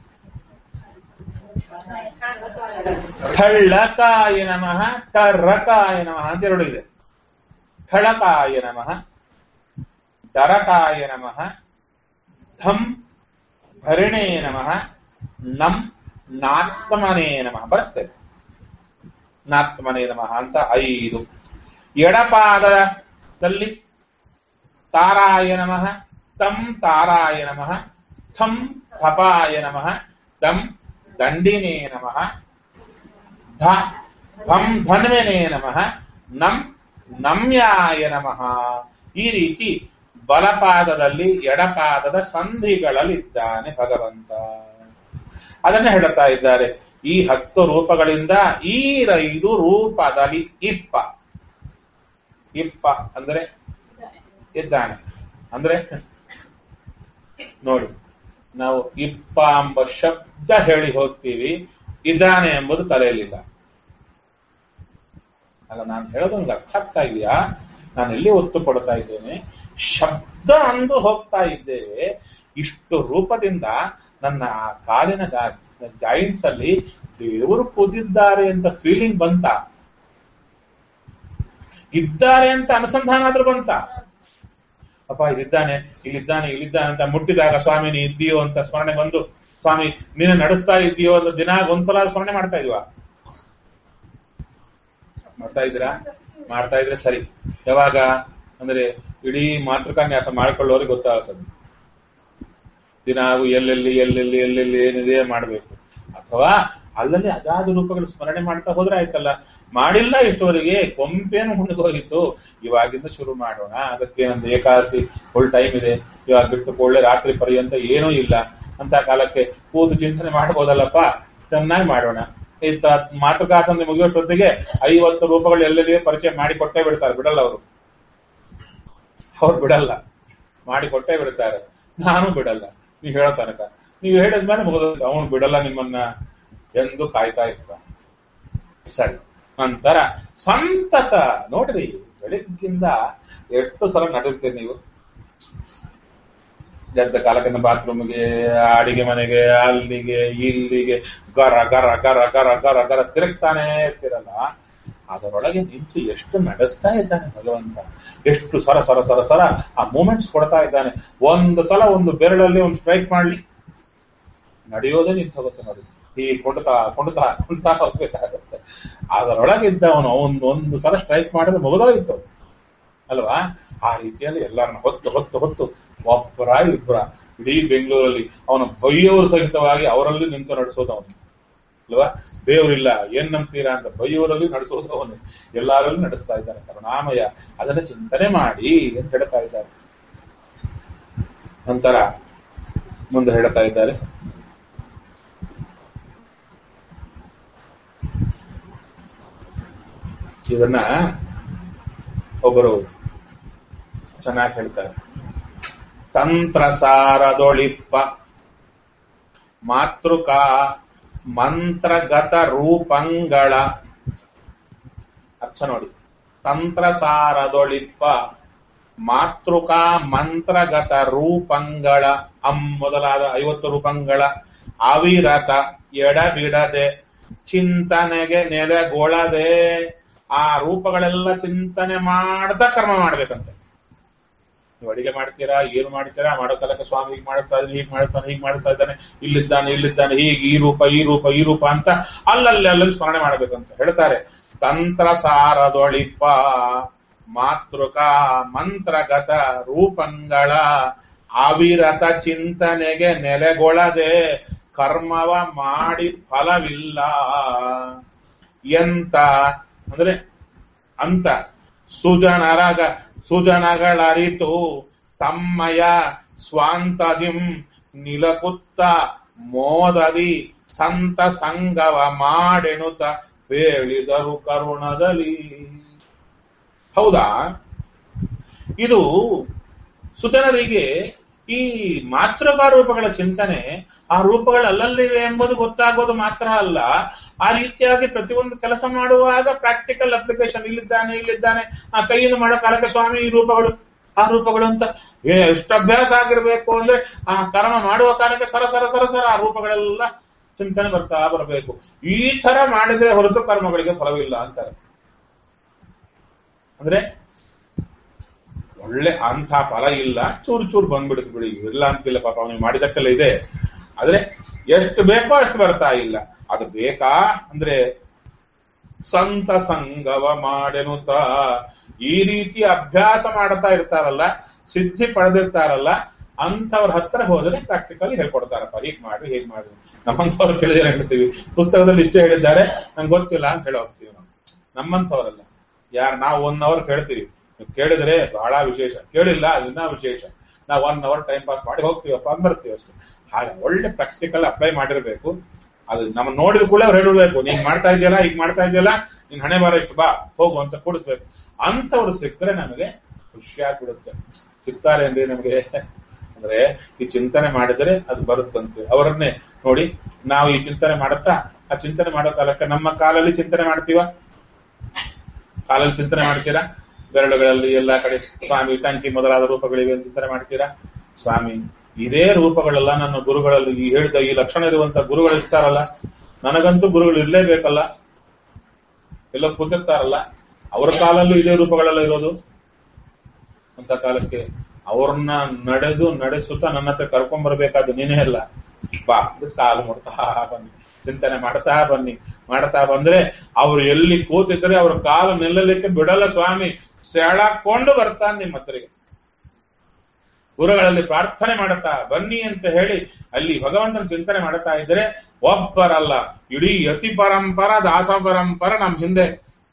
ಠಳ್ಳಕಾಯ ನಮಃ ಟರ್ರಕಾಯ ನಮಃ ಅಂತ ಎರಡು ಇದೆ ಠಳಕಾಯ ನಮಃ ದರಕಾಯ ನಮಃ ಧಂ ಭರಿಣೇ ನಮಃ ನಂ ನಾತ್ಮನೇ ನಮಃ ಬರ್ತದೆ ನಾತ್ಮನೇ ನಮಃ ಅಂತ ಐದು ಎಡಪಾದದಲ್ಲಿ ತಾರಾಯ ನಮಃ ತಂ ತಾರಾಯ ನಮಃ ಥಂ ಥಪಾಯ ನಮಃ ದಂ ದಂಡಿನೇ ನಮಃ ಧ ಭಂ ಧನ್ವನೇ ನಮಃ ನಂ ನಮ್ಯಾಯ ನಮಃ ಈ ರೀತಿ ಬಲಪಾದದಲ್ಲಿ ಎಡಪಾದದ ಸಂಧಿಗಳಲ್ಲಿದ್ದಾನೆ ಭಗವಂತ ಅದನ್ನು ಹೇಳುತ್ತಾ ಇದ್ದಾರೆ ಈ ಹತ್ತು ರೂಪಗಳಿಂದ ಈ ಐದು ರೂಪದಲ್ಲಿ ಇಪ್ಪ ಇಪ್ಪ ಅಂದ್ರೆ ಇದ್ದಾನೆ ಅಂದ್ರೆ ನೋಡಿ ನಾವು ಇಪ್ಪ ಎಂಬ ಶಬ್ದ ಹೇಳಿ ಹೋಗ್ತೀವಿ ಇದ್ದಾನೆ ಎಂಬುದು ತಲೆಯಲ್ಲಿಲ್ಲ ಅಲ್ಲ ನಾನು ಹೇಳೋದು ನಿಮ್ಗೆ ಅರ್ಥ ಆಗ್ತಾ ಇದೆಯಾ ನಾನು ಎಲ್ಲಿ ಒತ್ತು ಕೊಡ್ತಾ ಇದ್ದೇನೆ ಶಬ್ದ ಅಂದು ಹೋಗ್ತಾ ಇದ್ದೇವೆ ಇಷ್ಟು ರೂಪದಿಂದ ನನ್ನ ಆ ಕಾಲಿನ ಜಾಯಿಂಟ್ಸ್ ಅಲ್ಲಿ ದೇವರು ಕೂತಿದ್ದಾರೆ ಅಂತ ಫೀಲಿಂಗ್ ಬಂತ ಇದ್ದಾರೆ ಅಂತ ಅನುಸಂಧಾನ ಆದ್ರೂ ಬಂತ ಅಪ್ಪ ಇಲ್ಲಿದ್ದಾನೆ ಇಲ್ಲಿದ್ದಾನೆ ಇಲ್ಲಿದ್ದಾನೆ ಅಂತ ಮುಟ್ಟಿದಾಗ ಸ್ವಾಮಿ ನೀ ಇದ್ದೀಯೋ ಅಂತ ಸ್ಮರಣೆ ಬಂದು ಸ್ವಾಮಿ ನೀನು ನಡೆಸ್ತಾ ಇದ್ದೀಯೋ ಅಂತ ದಿನ ಒಂದ್ಸಲ ಸ್ಮರಣೆ ಮಾಡ್ತಾ ಇದೀವ ಮಾಡ್ತಾ ಇದ್ದೀರಾ ಮಾಡ್ತಾ ಇದ್ರೆ ಸರಿ ಯಾವಾಗ ಅಂದ್ರೆ ಇಡೀ ಮಾತೃಕಾನ್ಯಾಸ ಮಾಡ್ಕೊಳ್ಳೋರಿಗೆ ಗೊತ್ತಾಗ್ತದೆ ದಿನ ಎಲ್ಲೆಲ್ಲಿ ಎಲ್ಲೆಲ್ಲಿ ಎಲ್ಲೆಲ್ಲಿ ಏನಿದೆ ಮಾಡಬೇಕು ಅಥವಾ ಅಲ್ಲಲ್ಲಿ ಅದಾದ ರೂಪಗಳು ಸ್ಮರಣೆ ಮಾಡ್ತಾ ಹೋದ್ರೆ ಆಯ್ತಲ್ಲ ಮಾಡಿಲ್ಲ ಇಷ್ಟವರೆಗೆ ಕೊಂಪೇನು ಹುಣ್ಣುಗೋಗಿತ್ತು ಇವಾಗಿಂದ ಶುರು ಮಾಡೋಣ ಅದಕ್ಕೆ ನಮ್ದು ಏಕಾದಶಿ ಫುಲ್ ಟೈಮ್ ಇದೆ ಇವಾಗ ಬಿಟ್ಟು ಕೊಳ್ಳೆ ರಾತ್ರಿ ಪರ್ಯಂತ ಏನೂ ಇಲ್ಲ ಅಂತ ಕಾಲಕ್ಕೆ ಕೂತು ಚಿಂತನೆ ಮಾಡ್ಬೋದಲ್ಲಪ್ಪ ಚೆನ್ನಾಗಿ ಮಾಡೋಣ ಇಂತ ಮಾತುಕಾಸಂದ್ರೆ ಮುಗಿಯೋಷ್ಟೊತ್ತಿಗೆ ಐವತ್ತು ರೂಪಗಳು ಎಲ್ಲೆಲ್ಲಿಯೇ ಪರಿಚಯ ಮಾಡಿ ಕೊಟ್ಟೇ ಬಿಡ್ತಾರೆ ಬಿಡಲ್ಲ ಅವರು ಅವ್ರು ಬಿಡಲ್ಲ ಮಾಡಿ ಕೊಟ್ಟೇ ಬಿಡ್ತಾರೆ ನಾನು ಬಿಡಲ್ಲ ನೀವು ಹೇಳೋ ತನಕ ನೀವು ಹೇಳಿದ್ಮೇಲೆ ಮುಗಿದ ಅವನು ಬಿಡಲ್ಲ ನಿಮ್ಮನ್ನ ಎಂದು ಕಾಯ್ತಾ ಇರ್ತ ಸರಿ ನಂತರ ಸಂತತ ನೋಡ್ರಿ ಬೆಳಿಗ್ಗಿಂದ ಎಷ್ಟು ಸಲ ನಡೆಸ್ತೀರಿ ನೀವು ಎದ್ದ ಕಾಲಕ್ಕಿಂತ ಬಾತ್ರೂಮ್ಗೆ ಅಡಿಗೆ ಮನೆಗೆ ಅಲ್ಲಿಗೆ ಇಲ್ಲಿಗೆ ಗರ ಗರ ಗರ ಗರ ಗರ ಗರ ತಿರುಗ್ತಾನೆ ಇರ್ತಿರಲ್ಲ ಅದರೊಳಗೆ ನಿಂತು ಎಷ್ಟು ನಡೆಸ್ತಾ ಇದ್ದಾನೆ ಭಗವಂತ ಎಷ್ಟು ಸರ ಸರ ಸರ ಸರ ಆ ಮೂಮೆಂಟ್ಸ್ ಕೊಡ್ತಾ ಇದ್ದಾನೆ ಒಂದು ಸಲ ಒಂದು ಬೆರಳಲ್ಲಿ ಒಂದು ಸ್ಟ್ರೈಕ್ ಮಾಡ್ಲಿ ನಡೆಯೋದೇ ನಿಂತು ಹೋಗುತ್ತೆ ನೋಡಿ ಈ ಕೊಂಡ್ತಾ ಕೊಂಡ್ತಾ ಕೊಂಡ್ತಾ ಹೋಗ್ಬೇಕಾಗತ್ತೆ ಅದರೊಳಗಿದ್ದ ಅವನು ಅವನು ಒಂದು ಸಲ ಸ್ಟ್ರೈಕ್ ಮಾಡಿದ್ರೆ ಮುಗಿದೋಗಿತ್ತು ಅಲ್ವಾ ಆ ರೀತಿಯಲ್ಲಿ ಎಲ್ಲರನ್ನ ಹೊತ್ತು ಹೊತ್ತು ಹೊತ್ತು ಒಬ್ಬರ ಇಬ್ಬರ ಇಡೀ ಬೆಂಗಳೂರಲ್ಲಿ ಅವನ ಬೈಯೋರು ಸಹಿತವಾಗಿ ಅವರಲ್ಲಿ ನಿಂತು ನಡೆಸೋದು ಅವನು ಅಲ್ವಾ ದೇವರಿಲ್ಲ ಏನ್ ನಂಬ್ತೀರಾ ಅಂತ ಬೈಯೋರಲ್ಲಿ ನಡೆಸೋದು ಅವನು ಎಲ್ಲರಲ್ಲೂ ನಡೆಸ್ತಾ ಇದ್ದಾನೆ ಕರುಣಾಮಯ ಅದನ್ನ ಚಿಂತನೆ ಮಾಡಿ ಅಂತ ಹೇಳ್ತಾ ಇದ್ದಾರೆ ನಂತರ ಮುಂದೆ ಹೇಳ್ತಾ ಇದ್ದಾರೆ ಇದನ್ನ ಒಬ್ಬರು ಚೆನ್ನಾಗಿ ಹೇಳ್ತಾರೆ ತಂತ್ರಸಾರದೊಳಿಪ್ಪ ಮಾತೃಕಾ ಮಂತ್ರಗತ ರೂಪಂಗಳ ಅರ್ಥ ನೋಡಿ ತಂತ್ರಸಾರದೊಳಿಪ್ಪ ಮಾತೃಕಾ ಮಂತ್ರಗತ ರೂಪಂಗಳ ಅಂ ಮೊದಲಾದ ಐವತ್ತು ರೂಪಂಗಳ ಅವಿರತ ಎಡಬಿಡದೆ ಚಿಂತನೆಗೆ ನೆಲೆಗೊಳ್ಳದೆ ಆ ರೂಪಗಳೆಲ್ಲ ಚಿಂತನೆ ಮಾಡ್ತಾ ಕರ್ಮ ಮಾಡ್ಬೇಕಂತೆ ನೀವು ಅಡಿಗೆ ಮಾಡ್ತೀರಾ ಏನು ಮಾಡ್ತೀರಾ ಮಾಡೋ ಕಾಲಕ್ಕೆ ಸ್ವಾಮಿ ಹೀಗೆ ಮಾಡ್ತಾ ಇದ್ದಾನೆ ಹೀಗೆ ಮಾಡ್ತಾನೆ ಹೀಗೆ ಮಾಡ್ತಾ ಇದ್ದಾನೆ ಇಲ್ಲಿದ್ದಾನೆ ಇಲ್ಲಿದ್ದಾನೆ ಹೀಗೆ ಈ ರೂಪ ಈ ರೂಪ ಈ ರೂಪ ಅಂತ ಅಲ್ಲಲ್ಲಿ ಅಲ್ಲಲ್ಲಿ ಸ್ಮರಣೆ ಮಾಡ್ಬೇಕಂತ ಹೇಳ್ತಾರೆ ತಂತ್ರ ಸಾರದೊಳಿಪ್ಪ ಮಾತೃಕಾ ಮಂತ್ರಗತ ರೂಪಂಗಳ ಅವಿರತ ಚಿಂತನೆಗೆ ನೆಲೆಗೊಳ್ಳದೆ ಕರ್ಮವ ಮಾಡಿ ಫಲವಿಲ್ಲ ಎಂತ ಅಂದ್ರೆ ಅಂತ ಸುಜನರಗ ಸುಜನಗಳರಿತು ತಮ್ಮಯ ಸ್ವಾಂತದಿಂ ನಿಲಕುತ್ತ ಮೋದದಿ ಸಂತ ಸಂಗವ ಮಾಡೆನುತ ಬೇಳಿದರು ಕರುಣದಲ್ಲಿ ಹೌದಾ ಇದು ಸುಜನರಿಗೆ ಈ ಮಾತೃಕಾ ರೂಪಗಳ ಚಿಂತನೆ ಆ ರೂಪಗಳು ಅಲ್ಲಲ್ಲಿವೆ ಎಂಬುದು ಗೊತ್ತಾಗೋದು ಮಾತ್ರ ಅಲ್ಲ ಆ ರೀತಿಯಾಗಿ ಪ್ರತಿಯೊಂದು ಕೆಲಸ ಮಾಡುವಾಗ ಪ್ರಾಕ್ಟಿಕಲ್ ಅಪ್ಲಿಕೇಶನ್ ಇಲ್ಲಿದ್ದಾನೆ ಇಲ್ಲಿದ್ದಾನೆ ಆ ಕೈಯನ್ನು ಮಾಡೋ ಕಾಲಕ್ಕೆ ಸ್ವಾಮಿ ಈ ರೂಪಗಳು ಆ ರೂಪಗಳು ಅಂತ ಏ, ಎಷ್ಟು ಅಭ್ಯಾಸ ಆಗಿರ್ಬೇಕು ಅಂದ್ರೆ ಆ ಕರ್ಮ ಮಾಡುವ ಕಾಲಕ್ಕೆ ಸರ ಸರ ಸರ ಸರ ಆ ರೂಪಗಳೆಲ್ಲ ಚಿಂತನೆ ಬರ್ತಾ ಬರಬೇಕು ಈ ತರ ಮಾಡಿದ್ರೆ ಹೊರತು ಕರ್ಮಗಳಿಗೆ ಫಲವಿಲ್ಲ ಅಂತಾರೆ ಅಂದ್ರೆ ಒಳ್ಳೆ ಅಂಥ ಫಲ ಇಲ್ಲ ಚೂರು ಚೂರು ಬಂದ್ಬಿಡುತ್ತೆ ಬಿಡಿ ಇಲ್ಲ ಅಂತಿಲ್ಲ ಪಾಪ ಅವನಿಗೆ ಮಾಡಿದಕ್ಕೆಲ್ಲ ಇದೆ ಆದ್ರೆ ಎಷ್ಟು ಬೇಕೋ ಅಷ್ಟು ಬರ್ತಾ ಇಲ್ಲ ಅದು ಬೇಕಾ ಅಂದ್ರೆ ಸಂತ ಸಂಗವ ಮಾಡೆನುತ್ತ ಈ ರೀತಿ ಅಭ್ಯಾಸ ಮಾಡ್ತಾ ಇರ್ತಾರಲ್ಲ ಸಿದ್ಧಿ ಪಡೆದಿರ್ತಾರಲ್ಲ ಅಂಥವ್ರ ಹತ್ರ ಹೋದ್ರೆ ಪ್ರಾಕ್ಟಿಕಲ್ ಹೇಳ್ಕೊಡ್ತಾರಪ್ಪ ಹೀಗ್ ಮಾಡ್ರಿ ಹೀಗ್ ಮಾಡ್ರಿ ನಮ್ಮಂಥವ್ರು ಕೇಳಿದ್ರೆ ಹೇಳ್ತೀವಿ ಪುಸ್ತಕದಲ್ಲಿ ಇಷ್ಟೇ ಹೇಳಿದ್ದಾರೆ ನಂಗೆ ಗೊತ್ತಿಲ್ಲ ಅಂತ ಹೇಳಿ ಹೋಗ್ತೀವಿ ನಾವು ನಮ್ಮಂಥವ್ರಲ್ಲ ಯಾರು ನಾವು ಒನ್ ಅವರ್ ಕೇಳ್ತೀವಿ ನೀವು ಕೇಳಿದ್ರೆ ಬಹಳ ವಿಶೇಷ ಕೇಳಿಲ್ಲ ಅದನ್ನ ವಿಶೇಷ ನಾವು ಒನ್ ಅವರ್ ಟೈಮ್ ಪಾಸ್ ಮಾಡಿ ಹೋಗ್ತೀವಪ್ಪ ಅಂದ್ ಬರ್ತೀವಿ ಅಷ್ಟೇ ಹಾಗೆ ಒಳ್ಳೆ ಪ್ರಾಕ್ಟಿಕಲ್ ಅಪ್ಲೈ ಮಾಡಿರ್ಬೇಕು ಅದು ನಮ್ಮ ನೋಡಿದ ಕೂಡ ಅವ್ರು ಹೇಳ್ಬೇಕು ನೀನ್ ಮಾಡ್ತಾ ಇದೆಯಲ್ಲ ಈಗ ಮಾಡ್ತಾ ಇದೆಯಲ್ಲ ನಿನ್ ಹಣೆ ಬಾರ ಇಟ್ಟು ಬಾ ಹೋಗು ಅಂತ ಕೂಡಿಸ್ಬೇಕು ಅಂಥವ್ರು ಸಿಕ್ಕರೆ ನಮಗೆ ಖುಷಿ ಆಗ್ಬಿಡುತ್ತೆ ಸಿಗ್ತಾರೆ ಅಂದ್ರೆ ನಮಗೆ ಅಂದ್ರೆ ಈ ಚಿಂತನೆ ಮಾಡಿದ್ರೆ ಅದು ಬರುತ್ತಂತೆ ಅವರನ್ನೇ ನೋಡಿ ನಾವು ಈ ಚಿಂತನೆ ಮಾಡುತ್ತಾ ಆ ಚಿಂತನೆ ಮಾಡೋ ಕಾಲಕ್ಕೆ ನಮ್ಮ ಕಾಲಲ್ಲಿ ಚಿಂತನೆ ಮಾಡ್ತೀವ ಕಾಲಲ್ಲಿ ಚಿಂತನೆ ಮಾಡ್ತೀರಾ ಬೆರಳುಗಳಲ್ಲಿ ಎಲ್ಲ ಕಡೆ ಸ್ವಾಮಿ ಟಂಕಿ ಮೊದಲಾದ ರೂಪಗಳಿವೆ ಅಂತ ಚಿಂತನೆ ಮಾಡ್ತೀರಾ ಸ್ವಾಮಿ ಇದೇ ರೂಪಗಳೆಲ್ಲ ನನ್ನ ಗುರುಗಳಲ್ಲಿ ಈ ಹೇಳಿದ ಈ ಲಕ್ಷಣ ಇರುವಂತ ಗುರುಗಳು ಇರ್ತಾರಲ್ಲ ನನಗಂತೂ ಗುರುಗಳು ಇರ್ಲೇಬೇಕಲ್ಲ ಎಲ್ಲ ಕೂತಿರ್ತಾರಲ್ಲ ಅವರ ಕಾಲಲ್ಲೂ ಇದೇ ರೂಪಗಳೆಲ್ಲ ಇರೋದು ಅಂತ ಕಾಲಕ್ಕೆ ಅವ್ರನ್ನ ನಡೆದು ನಡೆಸುತ್ತಾ ನನ್ನ ಹತ್ರ ಕರ್ಕೊಂಡ್ ಬರ್ಬೇಕಾದ್ದು ನೀನೇ ಅಲ್ಲ ಬಾ ಅಂತ ಸಾಲು ಮಾಡ್ತಾ ಬನ್ನಿ ಚಿಂತನೆ ಮಾಡ್ತಾ ಬನ್ನಿ ಮಾಡ್ತಾ ಬಂದ್ರೆ ಅವ್ರು ಎಲ್ಲಿ ಕೂತಿದ್ರೆ ಅವ್ರ ಕಾಲು ನಿಲ್ಲಲಿಕ್ಕೆ ಬಿಡಲ್ಲ ಸ್ವಾಮಿ ಸೆಳಕೊಂಡು ಬರ್ತಾನೆ ನಿಮ್ಮ ಹತ್ರಿಗೆ ಗುರುಗಳಲ್ಲಿ ಪ್ರಾರ್ಥನೆ ಮಾಡುತ್ತಾ ಬನ್ನಿ ಅಂತ ಹೇಳಿ ಅಲ್ಲಿ ಭಗವಂತನ ಚಿಂತನೆ ಮಾಡುತ್ತಾ ಇದ್ರೆ ಒಬ್ಬರಲ್ಲ ಇಡೀ ಯತಿ ಪರಂಪರ ದಾಸ ಪರಂಪರ ನಮ್ಮ ಹಿಂದೆ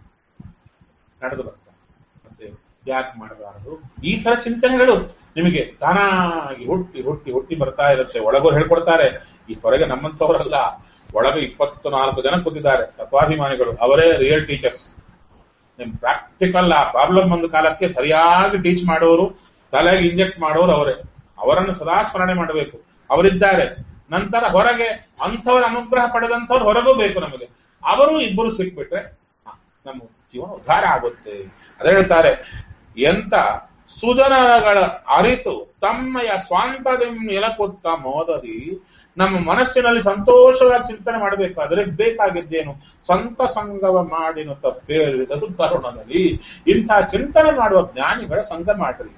ನಡೆದು ಬರ್ತಾರೆ ಮತ್ತೆ ಯಾಕೆ ಮಾಡಬಾರದು ಈ ತರ ಚಿಂತನೆಗಳು ನಿಮಗೆ ತಾನಾಗಿ ಹುಟ್ಟಿ ಹುಟ್ಟಿ ಹುಟ್ಟಿ ಬರ್ತಾ ಇರುತ್ತೆ ಒಳಗೋರು ಹೇಳ್ಕೊಡ್ತಾರೆ ಈ ಹೊರಗೆ ನಮ್ಮಂತವರಲ್ಲ ಒಳಗೆ ಇಪ್ಪತ್ತು ನಾಲ್ಕು ಜನ ಕೂತಿದ್ದಾರೆ ತತ್ವಾಭಿಮಾನಿಗಳು ಅವರೇ ರಿಯಲ್ ಟೀಚರ್ಸ್ ನಿಮ್ ಪ್ರಾಕ್ಟಿಕಲ್ ಆ ಪ್ರಾಬ್ಲಮ್ ಒಂದು ಕಾಲಕ್ಕೆ ಸರಿಯಾಗಿ ಟೀಚ್ ಮಾಡೋರು ತಲೆಗೆ ಇಂಜೆಕ್ಟ್ ಮಾಡೋರು ಅವರೇ ಅವರನ್ನು ಸದಾ ಸ್ಮರಣೆ ಮಾಡಬೇಕು ಅವರಿದ್ದಾರೆ ನಂತರ ಹೊರಗೆ ಅಂಥವರ ಅನುಗ್ರಹ ಪಡೆದಂಥವ್ರು ಹೊರಗೂ ಬೇಕು ನಮಗೆ ಅವರು ಇಬ್ಬರು ಸಿಕ್ಬಿಟ್ರೆ ಹ, ನಮ್ಮ ಜೀವನ ಉದ್ಧಾರ ಆಗುತ್ತೆ ಅದೇ ಹೇಳ್ತಾರೆ ಎಂತ ಸುಜನಗಳ ಅರಿತು ತಮ್ಮಯ ಸ್ವಾಂತದಿಂ ನೆಲಕೊತ್ತ ಮೋದದಿ ನಮ್ಮ ಮನಸ್ಸಿನಲ್ಲಿ ಸಂತೋಷವಾಗಿ ಚಿಂತನೆ ಮಾಡಬೇಕಾದ್ರೆ ಬೇಕಾಗಿದ್ದೇನು ಸ್ವಂತ ಸಂಗವ ಮಾಡಿನ ತಪ್ಪೇರಿದದು ತರುಣದಲ್ಲಿ ಇಂಥ ಚಿಂತನೆ ಮಾಡುವ ಜ್ಞಾನಿಗಳ ಸಂಘ ಮಾಡ್ರಿ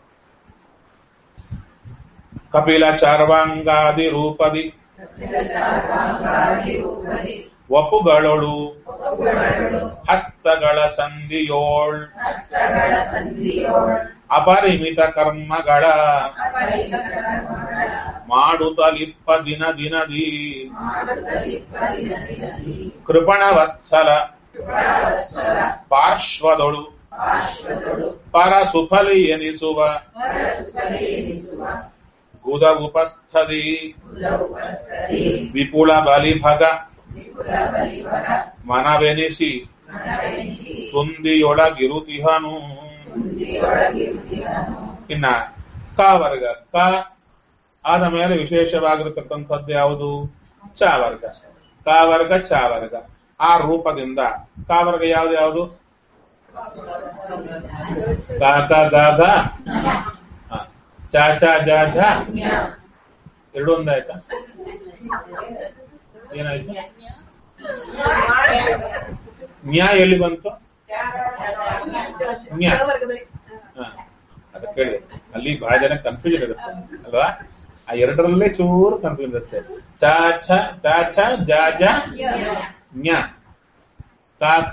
ಕಪಿಲ ಚಾರ್ವಾಂಗಾದಿ ರೂಪದಿ ವಪುಗಳೊಳು ಹಸ್ತಗಳ ಸಂಧಿಯೋಳ್ ಅಪರಿಮಿತ ಕರ್ಮಗಳ ಮಾಡುತ್ತಲಿಪ್ಪ ದಿನ ದಿನದಿ ಕೃಪಣ ವತ್ಸಲ ಪಾರ್ಶ್ವದೊಳು ಪರ ಸುಫಲಿ ಎನಿಸುವ ಗುದ ಉಪಸ್ಥದಿ ವಿಪುಲ ಬಲಿಭಗ ಮನವೆನಿಸಿ ತುಂದಿಯೊಳಗಿರುತಿಹನು ಇನ್ನ ಕ ವರ್ಗ ಕ ಆದ ಮೇಲೆ ವಿಶೇಷವಾಗಿರತಕ್ಕಂಥದ್ದು ಯಾವುದು ಚ ವರ್ಗ ಕ ವರ್ಗ ಚ ವರ್ಗ ಆ ರೂಪದಿಂದ ಕ ವರ್ಗ ಯಾವ್ದು ಯಾವುದು ಕ ಕ ಗ ಗ ಹ. ಚ ಚ ಜ ಝ ಎರಡು ಒಂದಾಯ್ತಾ ಏನಾಯ್ತು ನ್ಯಾ ಎಲ್ಲಿ ಬಂತು ನ್ಯಾ ಹ. ಅದು ಕೇಳಿ ಅಲ್ಲಿ ಬಹಳ ಜನ ಕನ್ಫ್ಯೂಷನ್ ಇರುತ್ತೆ ಅಲ್ವಾ ಆ ಎರಡರಲ್ಲೇ ಚೂರು ಕನ್ಫ್ಯೂಷನ್ ಇರುತ್ತೆ ಚ ಛ ಚ ಛ ಜ ಜ ನ್ಯ ಕ ಖ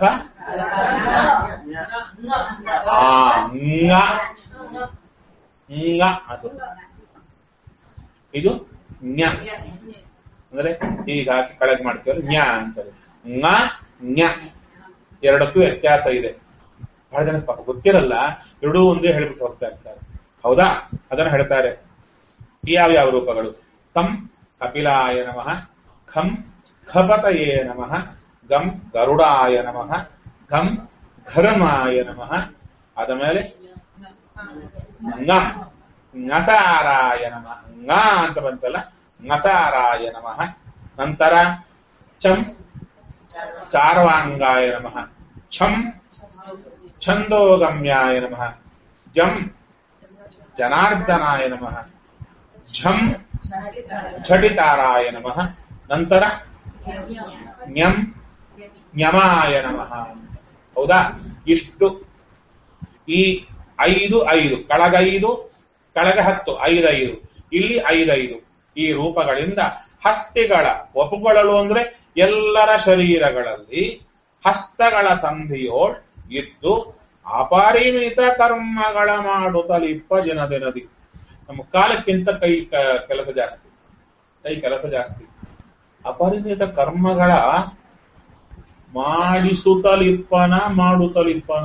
ಆ ಂಗ ಂಗ ಅದು ಇದು ನ್ಯ ಅಂದ್ರೆ ಈಗ ಹಾಕಿ ಕೆಳಗೆ ಮಾಡ್ತೀವಲ್ಲ ನ್ಯ ಅಂತಾರೆ ಂಗ ನ್ಯ ಎರಡಕ್ಕೂ ವ್ಯತ್ಯಾಸ ಇದೆ ಬಹಳ ಜನ ಪಾಪ ಗೊತ್ತಿರಲ್ಲ ಎರಡೂ ಒಂದೇ ಹೇಳ್ಬಿಟ್ಟು ಹೋಗ್ತಾ ಇರ್ತಾರೆ ಹೌದಾ ಅದನ್ನು ಹೇಳ್ತಾರೆ ಯಾವ ಯಾವ ರೂಪಗಳು ಕಂ ಕಪಿಲಾಯ ನಮಃ ಖಂ ಖಪತಯೇ ನಮಃ ಗಂ ಗರುಡಾಯ ನಮಃ ಘಂ ಘರಮಾಯ ನಮಃ ಆದ ಮೇಲೆ ಂಗ ಞತಾರಾಯ ನಮಃ ಂಗ ಅಂತ ಬಂತಲ್ಲ ಞತಾರಾಯ ನಮಃ ನಂತರ ಚಂ ಚಾರ್ವಾಂಗಾಯ ನಮಃ ಛಂ ಛಂದೋಗಮ್ಯಾಯ ನಮಃ ಜಂ ಜನಾರ್ದನಾಯ ನಮಃ ಝಂ ಝಟಿತಾರಾಯ ನಮಃ ನಂತರ ಞಂ ಞಮಾಯ ನಮಃ ಹೌದಾ ಇಷ್ಟು ಈ ಐದು ಐದು ಕೆಳಗೈದು ಕೆಳಗೆ ಹತ್ತು ಐದೈದು ಇಲ್ಲಿ ಐದೈದು ಈ ರೂಪಗಳಿಂದ ಹಸ್ತಿಗಳ ಒಪ್ಪುಗೊಳ್ಳಲು ಅಂದ್ರೆ ಎಲ್ಲರ ಶರೀರಗಳಲ್ಲಿ ಹಸ್ತಗಳ ಸಂಧಿಯೋಳ್ ಇದ್ದು ಅಪರಿಮಿತ ಕರ್ಮಗಳ ಮಾಡುತ್ತಲಿಪ್ಪ ಜನ ದಿನದಿ ನಮ್ಮ ಕಾಲಕ್ಕಿಂತ ಕೈ ಕ- ಕೆಲಸ ಜಾಸ್ತಿ ಕೈ ಕೆಲಸ ಜಾಸ್ತಿ ಅಪರಿಮಿತ ಕರ್ಮಗಳ ಮಾಡಿಸುತ್ತಲಿಪ್ಪನ ಮಾಡುತ್ತಲಿಪ್ಪನ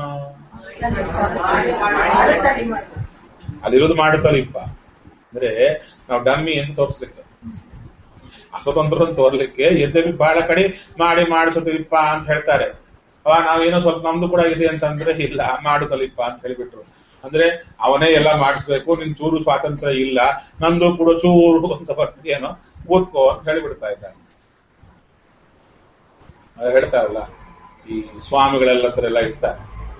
ಅದಿರೋದು ಮಾಡುತ್ತಲಿಪ್ಪ ಅಂದ್ರೆ ನಾವು ಡಮ್ಮಿ ಅಂತ ತೋರಿಸ್ಲಿಕ್ಕೆ ಅಸ್ವತಂತ್ರ ತೋರ್ಲಿಕ್ಕೆ ಎದ್ದೇಳಿ ಬಹಳ ಕಡೆ ಮಾಡಿ ಮಾಡಿಸುತ್ತಲಿಪ್ಪ ಅಂತ ಹೇಳ್ತಾರೆ ಅವ ನಾವೇನೋ ಸ್ವಲ್ಪ ನಮ್ದು ಕೂಡ ಇದೆ ಅಂತಂದ್ರೆ ಇಲ್ಲ ಮಾಡುತ್ತಲಿಪ್ಪ ಅಂತ ಹೇಳಿಬಿಟ್ರು ಅಂದ್ರೆ ಅವನೇ ಎಲ್ಲ ಮಾಡಿಸ್ಬೇಕು ನಿನ್ ಚೂರು ಸ್ವಾತಂತ್ರ್ಯ ಇಲ್ಲ ನಂದು ಕೂಡ ಚೂರು ಅಂತ ಬರ್ತೀಯೇನೋ ಓದ್ಕೋ ಅಂತ ಹೇಳಿಬಿಡ್ತಾ ಇದ್ದಾರೆ ಅದು ಹೇಳ್ತಾರಲ್ಲ ಈ ಸ್ವಾಮಿಗಳೆಲ್ಲ ಹತ್ರ ಎಲ್ಲ ಇರ್ತಾರೆ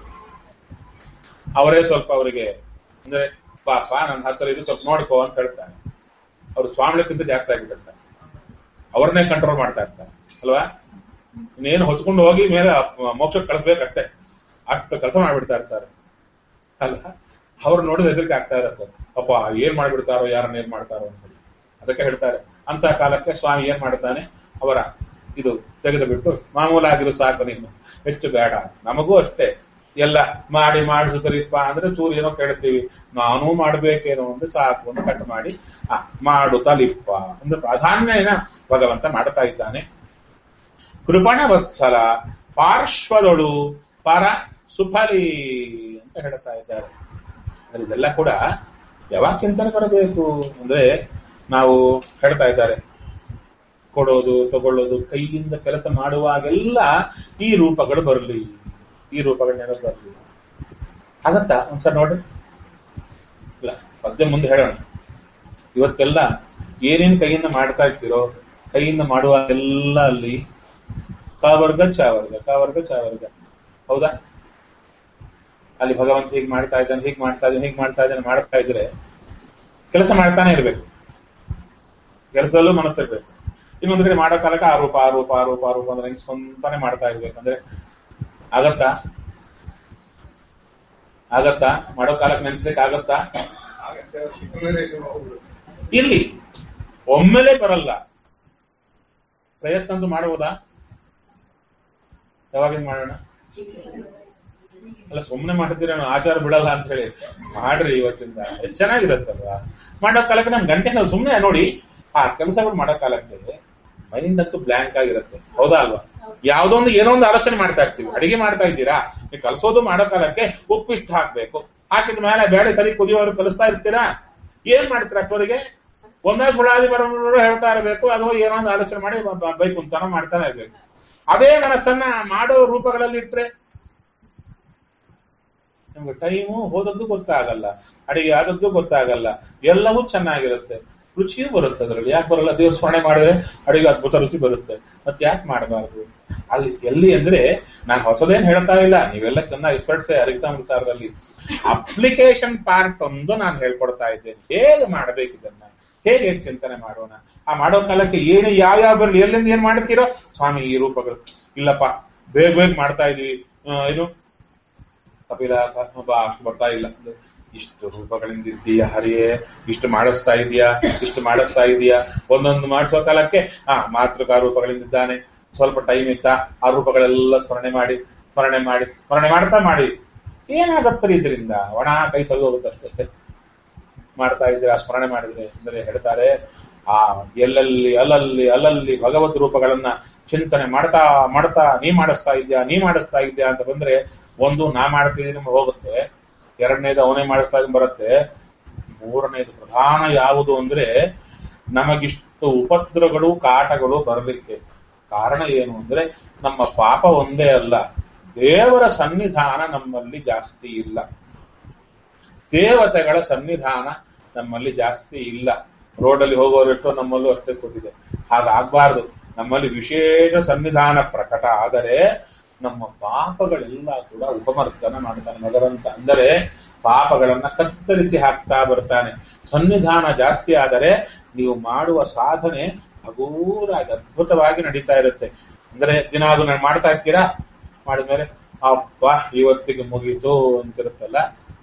ಅವರೇ ಸ್ವಲ್ಪ ಅವರಿಗೆ ಅಂದ್ರೆ ಪಾಪ ನನ್ನ ಹತ್ರ ಇದು ಸ್ವಲ್ಪ ನೋಡ್ಕೋ ಅಂತ ಹೇಳ್ತಾರೆ ಅವ್ರು ಸ್ವಾಮಿಗಳಕ್ಕಿಂತ ಜಾಸ್ತಿ ಆಗಿಬಿಡ್ತಾರೆ ಅವ್ರನ್ನೇ ಕಂಟ್ರೋಲ್ ಮಾಡ್ತಾ ಇರ್ತಾರೆ ಅಲ್ವಾ ಇನ್ನೇನು ಹೊತ್ಕೊಂಡು ಹೋಗಿ ಮೇಲೆ ಮೋಕ್ಷಕ್ಕೆ ಕಳಿಸ್ಬೇಕಷ್ಟೇ ಅಷ್ಟು ಕೆಲಸ ಮಾಡ್ಬಿಡ್ತಾ ಇರ್ತಾರೆ ಅಲ್ಲ ಅವ್ರು ನೋಡಿದ ಹೆದರಿಕೆ ಆಗ್ತಾ ಇರತ್ತೆ ಅಪ್ಪ ಏನ್ ಮಾಡ್ಬಿಡ್ತಾರೋ ಯಾರನ್ನ ಏನ್ ಮಾಡ್ತಾರೋ ಅಂತ ಹೇಳಿ ಅದಕ್ಕೆ ಹೇಳ್ತಾರೆ ಅಂತ ಕಾಲಕ್ಕೆ ಸ್ವಾಮಿ ಏನ್ ಮಾಡ್ತಾನೆ ಅವರ ಇದು ತೆಗೆದು ಬಿಟ್ಟು ಮಾಮೂಲಾಗಿರು ಸಾಕು ನೀನು ಹೆಚ್ಚು ಬೇಡ ನಮಗೂ ಅಷ್ಟೇ ಎಲ್ಲ ಮಾಡಿ ಮಾಡಿಸುತ್ತರಿಪ್ಪ ಅಂದ್ರೆ ಚೂರು ಏನೋ ಕೇಳ್ತೀವಿ ನಾನೂ ಮಾಡ್ಬೇಕೇನೋ ಅಂದ್ರೆ ಸಾಕು ಅಂತ ಕಟ್ ಮಾಡಿ ಆ ಮಾಡುತ್ತಲಿಪ್ಪ ಅಂದ್ರೆ ಪ್ರಾಧಾನ್ಯನ ಭಗವಂತ ಮಾಡ್ತಾ ಇದ್ದಾನೆ ಕೃಪಣ ವತ್ಸಲ ಪಾರ್ಶ್ವದೊಳು ಪರ ಸುಫಲಿ ಅಂತ ಹೇಳ್ತಾ ಇದ್ದಾರೆ ಅಂದ್ರೆ ಇದೆಲ್ಲ ಕೂಡ ಯಾವಾಗ ಚಿಂತನೆ ಬರಬೇಕು ಅಂದ್ರೆ ನಾವು ಹೇಳ್ತಾ ಇದ್ದಾರೆ ಕೊಡೋದು ತಗೊಳ್ಳೋದು ಕೈಯಿಂದ ಕೆಲಸ ಮಾಡುವಾಗೆಲ್ಲ ಈ ರೂಪಗಳು ಬರಲಿ ಈ ರೂಪಗಳ ನೆನಪು ಬರಲಿ ಆಗತ್ತಾ ಒಂದ್ಸಲ ನೋಡ್ರಿ ಇಲ್ಲ ಪದ್ಯ ಮುಂದೆ ಹೇಳೋಣ ಇವತ್ತೆಲ್ಲ ಏನೇನ್ ಕೈಯಿಂದ ಮಾಡ್ತಾ ಇರ್ತೀರೋ ಕೈಯಿಂದ ಮಾಡುವಾಗೆಲ್ಲ ಅಲ್ಲಿ ಕಾವರ್ಗ ಚಾವರ್ಗ ಕಾವರ್ಗ ಚಾವರ್ಗ ಹೌದಾ ಅಲ್ಲಿ ಭಗವಂತ ಹೀಗೆ ಮಾಡ್ತಾ ಇದ್ದಾನೆ ಹೀಗೆ ಮಾಡ್ತಾ ಇದ್ದಾನೆ ಹೀಗೆ ಮಾಡ್ತಾ ಇದ್ದಾನೆ ಮಾಡ್ತಾ ಇದ್ರೆ ಕೆಲಸ ಮಾಡ್ತಾನೆ ಇರ್ಬೇಕು ಕೆಲಸದಲ್ಲೂ ಮನಸ್ಸಿರ್ಬೇಕು ಇನ್ನೊಂದು ಕಡೆ ಮಾಡೋ ಕಾಲಕ್ಕೆ ಆರೋಪ ಆರೋಪ ಆರೋಪ ಆರೋಪ ಅಂದ್ರೆ ಹಿಂಗ್ ಸ್ವಂತಾನೆ ಮಾಡ್ತಾ ಇರ್ಬೇಕಂದ್ರೆ ಆಗತ್ತಾ ಆಗತ್ತಾ ಮಾಡೋ ಕಾಲಕ್ಕೆ ನೆನ್ಸ್ಲಿಕ್ಕೆ ಆಗತ್ತಾ ಇಲ್ಲಿ ಒಮ್ಮೆಲೆ ಬರಲ್ಲ ಪ್ರಯತ್ನ ಅಂತೂ ಮಾಡುವುದಾ ಯಾವಾಗಿಂದ ಮಾಡೋಣ ಅಲ್ಲ ಸುಮ್ಮನೆ ಮಾಡ್ತೀರ ಆಚಾರ ಬಿಡಲ್ಲ ಅಂತ ಹೇಳಿ ಮಾಡ್ರಿ ಇವತ್ತಿಂದ ಎಷ್ಟ್ ಚೆನ್ನಾಗಿರುತ್ತಲ್ವಾ ಮಾಡೋ ಕಾಲಕ್ಕೆ ನಮ್ ಗಂಟೆ ನಾವು ಸುಮ್ಮನೆ ನೋಡಿ ಆ ಕೆಲಸಗಳು ಮಾಡೋ ಕಾಲಕ್ಕೆ ಮೈಂಡ್ ಅಂತೂ ಬ್ಲಾಂಕ್ ಆಗಿರುತ್ತೆ ಹೌದಾ ಅಲ್ವಾ ಯಾವ್ದೋ ಒಂದು ಏನೋ ಒಂದು ಆಲೋಚನೆ ಮಾಡ್ತಾ ಇರ್ತೀವಿ ಅಡಿಗೆ ಮಾಡ್ತಾ ಇದ್ದೀರಾ ನೀವು ಕಲ್ಸೋದು ಮಾಡೋ ಕಾಲಕ್ಕೆ ಉಪ್ಪು ಇಷ್ಟು ಹಾಕ್ಬೇಕು ಹಾಕಿದ ಮೇಲೆ ಬೇಳೆ ಸರಿ ಕುದಿಯೋರು ಕಲಿಸ್ತಾ ಇರ್ತೀರಾ ಏನ್ ಮಾಡ್ತೀರಾ ಅಷ್ಟವರಿಗೆ ಒಮ್ಮೆ ಸುಳಾದಿ ಬರೋರು ಹೇಳ್ತಾ ಇರಬೇಕು ಅಥವಾ ಏನೋ ಒಂದು ಆಲೋಚನೆ ಮಾಡಿ ಬೈಕ್ ಕುಂತಾನ ಮಾಡ್ತಾನೆ ಇರ್ಬೇಕು ಅದೇ ಮನಸ್ಸನ್ನ ಮಾಡೋ ರೂಪಗಳಲ್ಲಿ ಇಟ್ರೆ ನಮ್ಗೆ ಟೈಮು ಹೋದದ್ದು ಗೊತ್ತಾಗಲ್ಲ ಅಡಿಗೆ ಆದದ್ದು ಗೊತ್ತಾಗಲ್ಲ ಎಲ್ಲವೂ ಚೆನ್ನಾಗಿರುತ್ತೆ ರುಚಿಯೂ ಬರುತ್ತೆ ಅದರಲ್ಲಿ ಯಾಕೆ ಬರಲ್ಲ ದೇವ್ರ ಸ್ಮರಣೆ ಮಾಡಿದ್ರೆ ಅಡಿಗೆ ಅದ್ಭುತ ರುಚಿ ಬರುತ್ತೆ ಮತ್ತೆ ಯಾಕೆ ಮಾಡಬಾರ್ದು ಅಲ್ಲಿ ಎಲ್ಲಿ ಅಂದ್ರೆ ನಾನು ಹೊಸದೇನು ಹೇಳ್ತಾ ಇಲ್ಲ ನೀವೆಲ್ಲ ಚೆನ್ನಾಗಿ ಎಕ್ಸ್ಪರ್ಟ್ಸ್ ಅರಿತಾಮೃತ ಸಾರದಲ್ಲಿ ಅಪ್ಲಿಕೇಶನ್ ಪಾರ್ಟ್ ಒಂದು ನಾನು ಹೇಳ್ಕೊಡ್ತಾ ಇದ್ದೇನೆ ಹೇಗೆ ಮಾಡ್ಬೇಕು ಇದನ್ನ ಹೇಗೆ ಚಿಂತನೆ ಮಾಡೋಣ ಆ ಮಾಡೋ ಕಾಲಕ್ಕೆ ಏನು ಯಾವ್ಯಾವ ಬರಲಿ ಎಲ್ಲಿಂದ ಏನ್ ಮಾಡ್ತೀರೋ ಸ್ವಾಮಿ ಈ ರೂಪಗಳು ಇಲ್ಲಪ್ಪ ಬೇಗ ಬೇಗ ಮಾಡ್ತಾ ಇದೀವಿ ಆ, ಏನು ಕಪಿಲ ಪದ್ಮಪ ಅಷ್ಟು ಬರ್ತಾ ಇಲ್ಲ ಅಂದ್ರೆ ಇಷ್ಟು ರೂಪಗಳಿಂದ ಇದ್ದೀಯಾ ಹರಿಯೇ ಇಷ್ಟು ಮಾಡಿಸ್ತಾ ಇದೀಯಾ ಇಷ್ಟು ಮಾಡಿಸ್ತಾ ಇದೀಯಾ ಒಂದೊಂದು ಮಾಡಿಸೋ ಕಾಲಕ್ಕೆ ಆ ಮಾತೃಕಾ ರೂಪಗಳಿಂದಿದ್ದಾನೆ ಸ್ವಲ್ಪ ಟೈಮ್ ಇತ್ತಾ ಆ ರೂಪಗಳೆಲ್ಲ ಸ್ಮರಣೆ ಮಾಡಿ ಸ್ಮರಣೆ ಮಾಡಿ ಸ್ಮರಣೆ ಮಾಡ್ತಾ ಮಾಡಿ ಏನಾಗತ್ತರಿ ಇದರಿಂದ ಒಣ ಕೈ ಸರಿ ಹೋಗುತ್ತಷ್ಟೇ ಮಾಡ್ತಾ ಇದ್ದೀರಾ ಸ್ಮರಣೆ ಮಾಡಿದ್ರೆ ಅಂದ್ರೆ ಹೇಳ್ತಾರೆ ಆ ಎಲ್ಲೆಲ್ಲಿ ಅಲ್ಲಲ್ಲಿ ಅಲ್ಲಲ್ಲಿ ಭಗವದ್ ರೂಪಗಳನ್ನ ಚಿಂತನೆ ಮಾಡ್ತಾ ಮಾಡ್ತಾ ನೀ ಮಾಡಿಸ್ತಾ ಇದ್ಯಾ ನೀ ಮಾಡಿಸ್ತಾ ಇದ್ಯಾ ಅಂತ ಬಂದ್ರೆ ಒಂದು ನಾ ಮಾಡ್ತಿದ್ದೀನಿ ನಿಮ್ಗೆ ಹೋಗುತ್ತೆ ಎರಡನೇದು ಅವನೇ ಮಾಡಿಸ್ತಾ ಇದ್ದೀನಿ ಬರುತ್ತೆ ಮೂರನೇದು ಪ್ರಧಾನ ಯಾವುದು ಅಂದ್ರೆ ನಮಗಿಷ್ಟು ಉಪದ್ರವಗಳು ಕಾಟಗಳು ಬರಲಿಕ್ಕೆ ಕಾರಣ ಏನು ಅಂದ್ರೆ ನಮ್ಮ ಪಾಪ ಒಂದೇ ಅಲ್ಲ ದೇವರ ಸನ್ನಿಧಾನ ನಮ್ಮಲ್ಲಿ ಜಾಸ್ತಿ ಇಲ್ಲ ದೇವತೆಗಳ ಸನ್ನಿಧಾನ ನಮ್ಮಲ್ಲಿ ಜಾಸ್ತಿ ಇಲ್ಲ ರೋಡಲ್ಲಿ ಹೋಗೋರೆಷ್ಟೋ ನಮ್ಮಲ್ಲೂ ಅಷ್ಟೇ ಕೊಟ್ಟಿದೆ ಹಾಗಾಗಬಾರ್ದು ನಮ್ಮಲ್ಲಿ ವಿಶೇಷ ಸನ್ನಿಧಾನ ಪ್ರಕಟ ಆದರೆ ನಮ್ಮ ಪಾಪಗಳೆಲ್ಲ ಕೂಡ ಉಪಮರ್ದನ ಮಾಡ್ತಾನೆ ಭಗವಂತ ಅಂದರೆ ಪಾಪಗಳನ್ನ ಕತ್ತರಿಸಿ ಹಾಕ್ತಾ ಬರ್ತಾನೆ ಸನ್ನಿಧಾನ ಜಾಸ್ತಿ ಆದರೆ ನೀವು ಮಾಡುವ ಸಾಧನೆ ಹಗೂರಾಗಿ ಅದ್ಭುತವಾಗಿ ನಡೀತಾ ಇರುತ್ತೆ ಅಂದ್ರೆ ದಿನ ಅದು ಮಾಡ್ತಾ ಇರ್ತೀರಾ ಮಾಡಿದ್ಮೇಲೆ ಅಪ್ಪ ಇವತ್ತಿಗೆ ಮುಗೀತು ಅಂತಿರುತ್ತಲ್ಲ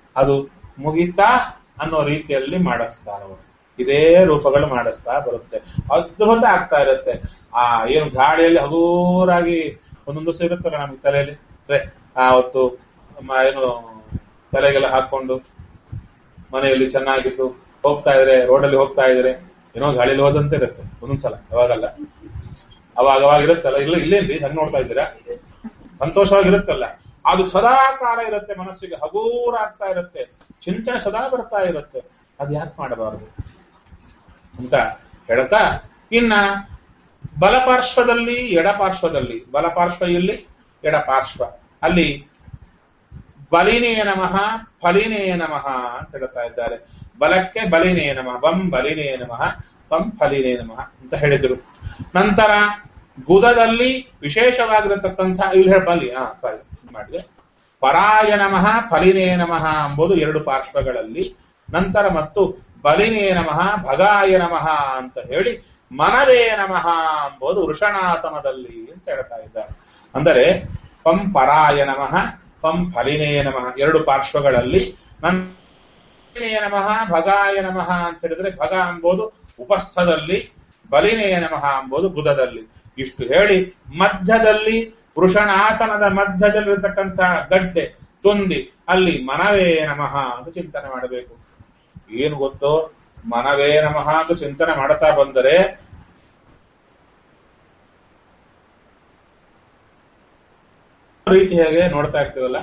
ಅದು ಮುಗಿತಾ ಅನ್ನೋ ರೀತಿಯಲ್ಲಿ ಮಾಡಿಸ್ತಾರೆ ಅವರು ಇದೇ ರೂಪಗಳು ಮಾಡಿಸ್ತಾ ಬರುತ್ತೆ ಅದ್ಭುತ ಆಗ್ತಾ ಇರುತ್ತೆ ಆ ಏನು ಗಾಡಿಯಲ್ಲಿ ಹಗೂರಾಗಿ ಒಂದೊಂದು ದಿವಸ ಇರುತ್ತಲ್ಲ ನಮ್ಗೆ ತಲೆಯಲ್ಲಿ ಅಂದ್ರೆ ಆ ಹೊತ್ತು ಮ- ಏನು ತಲೆಗೆಲ್ಲ ಹಾಕೊಂಡು ಮನೆಯಲ್ಲಿ ಚೆನ್ನಾಗಿದ್ದು ಹೋಗ್ತಾ ಇದ್ರೆ ರೋಡಲ್ಲಿ ಹೋಗ್ತಾ ಇದ್ರೆ ಏನೋ ಗಾಳಿಯಲ್ಲಿ ಹೋದಂತೆ ಇರುತ್ತೆ ಒಂದೊಂದ್ಸಲ ಯಾವಾಗಲ್ಲ ಅವಾಗ ಅವಾಗ ಇರುತ್ತಲ್ಲ ಇಲ್ಲ ಇಲ್ಲೇನ್ರಿ ಹಂಗ್ ನೋಡ್ತಾ ಇದ್ದೀರಾ ಸಂತೋಷವಾಗಿರುತ್ತಲ್ಲ ಅದು ಸದಾ ಕಾಲ ಇರುತ್ತೆ ಮನಸ್ಸಿಗೆ ಹಗೂರಾಗ್ತಾ ಇರುತ್ತೆ ಚಿಂತನೆ ಸದಾ ಬರ್ತಾ ಇರುತ್ತೆ ಅದು ಯಾಕೆ ಮಾಡಬಾರದು ಅಂತ ಹೇಳ್ತಾ ಇನ್ನ ಬಲಪಾರ್ಶ್ವದಲ್ಲಿ ಎಡಪಾರ್ಶ್ವದಲ್ಲಿ ಬಲಪಾರ್ಶ್ವ ಇಲ್ಲಿ ಎಡಪಾರ್ಶ್ವ ಅಲ್ಲಿ ಬಲಿನೇ ನಮಃ ಫಲಿನೇ ನಮಃ ಅಂತ ಹೇಳ್ತಾ ಇದ್ದಾರೆ ಬಲಕ್ಕೆ ಬಲಿನೇ ನಮಃ ಬಂ ಬಲಿನೇ ನಮಃ ಬಂ ಫಲಿನೇ ನಮಃ ಅಂತ ಹೇಳಿದರು ನಂತರ ಗುದದಲ್ಲಿ ವಿಶೇಷವಾಗಿರತಕ್ಕಂಥ ಇಲ್ಲಿ ಹೇಳ ಬಲಿ ಹಾ ಸಾರಿ ಮಾಡಿದೆ ಪರಾಯ ನಮಃ ಫಲಿನೇ ನಮಃ ಎಂಬುದು ಎರಡು ಪಾರ್ಶ್ವಗಳಲ್ಲಿ ನಂತರ ಮತ್ತು ಬಲಿನೇ ನಮಃ ಭಗಾಯ ನಮಃ ಅಂತ ಹೇಳಿ ಮನವೇ ನಮಃ ಎಂಬುದು ವೃಷಣಾಸನದಲ್ಲಿ ಅಂತ ಹೇಳ್ತಾ ಇದ್ದಾರೆ ಅಂದರೆ ಪಂ ಪರಾಯ ನಮಃ ಪಂ ಫಲಿನೇ ನಮಃ ಎರಡು ಪಾರ್ಶ್ವಗಳಲ್ಲಿ ನನ್ನ ನಮಃ ಭಗಾಯ ನಮಃ ಅಂತ ಹೇಳಿದ್ರೆ ಭಗ ಎಂಬುದು ಉಪಸ್ಥದಲ್ಲಿ ಬಲಿನೇ ನಮಃ ಎಂಬುದು ಬುಧದಲ್ಲಿ ಇಷ್ಟು ಹೇಳಿ ಮಧ್ಯದಲ್ಲಿ ವೃಷಣಾಸನದ ಮಧ್ಯದಲ್ಲಿರತಕ್ಕಂಥ ಗಡ್ಡೆ ತುಂದಿ ಅಲ್ಲಿ ಮನವೇ ನಮಃ ಅಂತ ಚಿಂತನೆ ಮಾಡಬೇಕು ಏನು ಗೊತ್ತೋ ಮನವೇ ನಮಃ ಅಂತ ಚಿಂತನೆ ಮಾಡ್ತಾ ಬಂದರೆ ರೀತಿ ಹೇಗೆ ನೋಡ್ತಾ ಇರ್ತೀವಲ್ಲ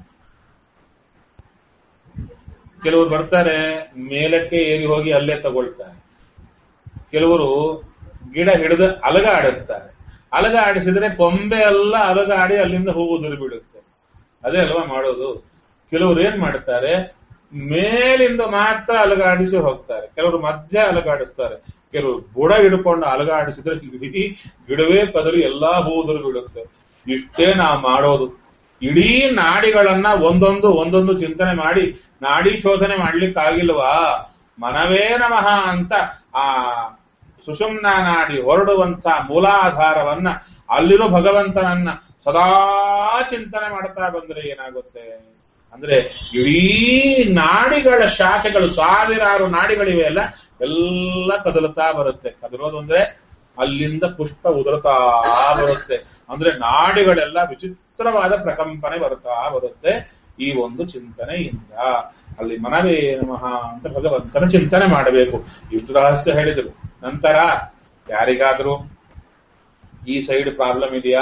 ಕೆಲವರು ಬರ್ತಾರೆ ಮೇಲಕ್ಕೆ ಏರಿ ಹೋಗಿ ಅಲ್ಲೇ ತಗೊಳ್ತಾರೆ ಕೆಲವರು ಗಿಡ ಹಿಡಿದು ಅಲಗಾಡಿಸ್ತಾರೆ ಅಲಗಾಡಿಸಿದ್ರೆ ಕೊಂಬೆ ಎಲ್ಲ ಅಲಗಾಡಿ ಅಲ್ಲಿಂದ ಹೂವು ಉದುರಿ ಬಿಡುತ್ತೆ ಅದೇ ಅಲ್ವಾ ಮಾಡೋದು ಕೆಲವರು ಏನ್ ಮಾಡ್ತಾರೆ ಮೇಲಿಂದ ಮಾತ್ರ ಅಲಗಾಡಿಸಿ ಹೋಗ್ತಾರೆ ಕೆಲವರು ಮಧ್ಯ ಅಲಗಾಡಿಸ್ತಾರೆ ಕೆಲವರು ಬುಡ ಹಿಡ್ಕೊಂಡು ಅಲಗಾಡಿಸಿದ್ರೆ ಇಡೀ ಗಿಡವೇ ಕದರಿ ಎಲ್ಲಾ ಹೂ ಉದುರಿ ಬಿಡುತ್ತೆ ಇಷ್ಟೇ ನಾವು ಮಾಡೋದು ಇಡೀ ನಾಡಿಗಳನ್ನ ಒಂದೊಂದು ಒಂದೊಂದು ಚಿಂತನೆ ಮಾಡಿ ನಾಡಿ ಶೋಧನೆ ಮಾಡ್ಲಿಕ್ಕಾಗಿಲ್ವಾ ಮನವೇ ನಮಃ ಅಂತ ಆ ಸುಷುಮ್ನ ನಾಡಿ ಹೊರಡುವಂತ ಮೂಲಾಧಾರವನ್ನ ಅಲ್ಲಿರೋ ಭಗವಂತನನ್ನ ಸದಾ ಚಿಂತನೆ ಮಾಡ್ತಾ ಬಂದ್ರೆ ಏನಾಗುತ್ತೆ ಅಂದ್ರೆ ಇಡೀ ನಾಡಿಗಳ ಶಾಖೆಗಳು ಸಾವಿರಾರು ನಾಡಿಗಳಿವೆ ಅಲ್ಲ ಎಲ್ಲ ಕದಲುತ್ತಾ ಬರುತ್ತೆ ಕದಲೋದು ಅಂದ್ರೆ ಅಲ್ಲಿಂದ ಪುಷ್ಪ ಉದುರುತ್ತಾ ಬರುತ್ತೆ ಅಂದ್ರೆ ನಾಡಿಗಳೆಲ್ಲ ವಿಚಿತ್ರವಾದ ಪ್ರಕಂಪನೆ ಬರ್ತಾ ಬರುತ್ತೆ ಈ ಒಂದು ಚಿಂತನೆಯಿಂದ ಅಲ್ಲಿ ಮನವೇ ನಮಃ ಅಂತ ಭಗವಂತನ ಚಿಂತನೆ ಮಾಡಬೇಕು ಇಷ್ಟು ರಹಸ್ಯ ಹೇಳಿದರು ನಂತರ ಯಾರಿಗಾದ್ರೂ ಈ ಸೈಡ್ ಪ್ರಾಬ್ಲಮ್ ಇದೆಯಾ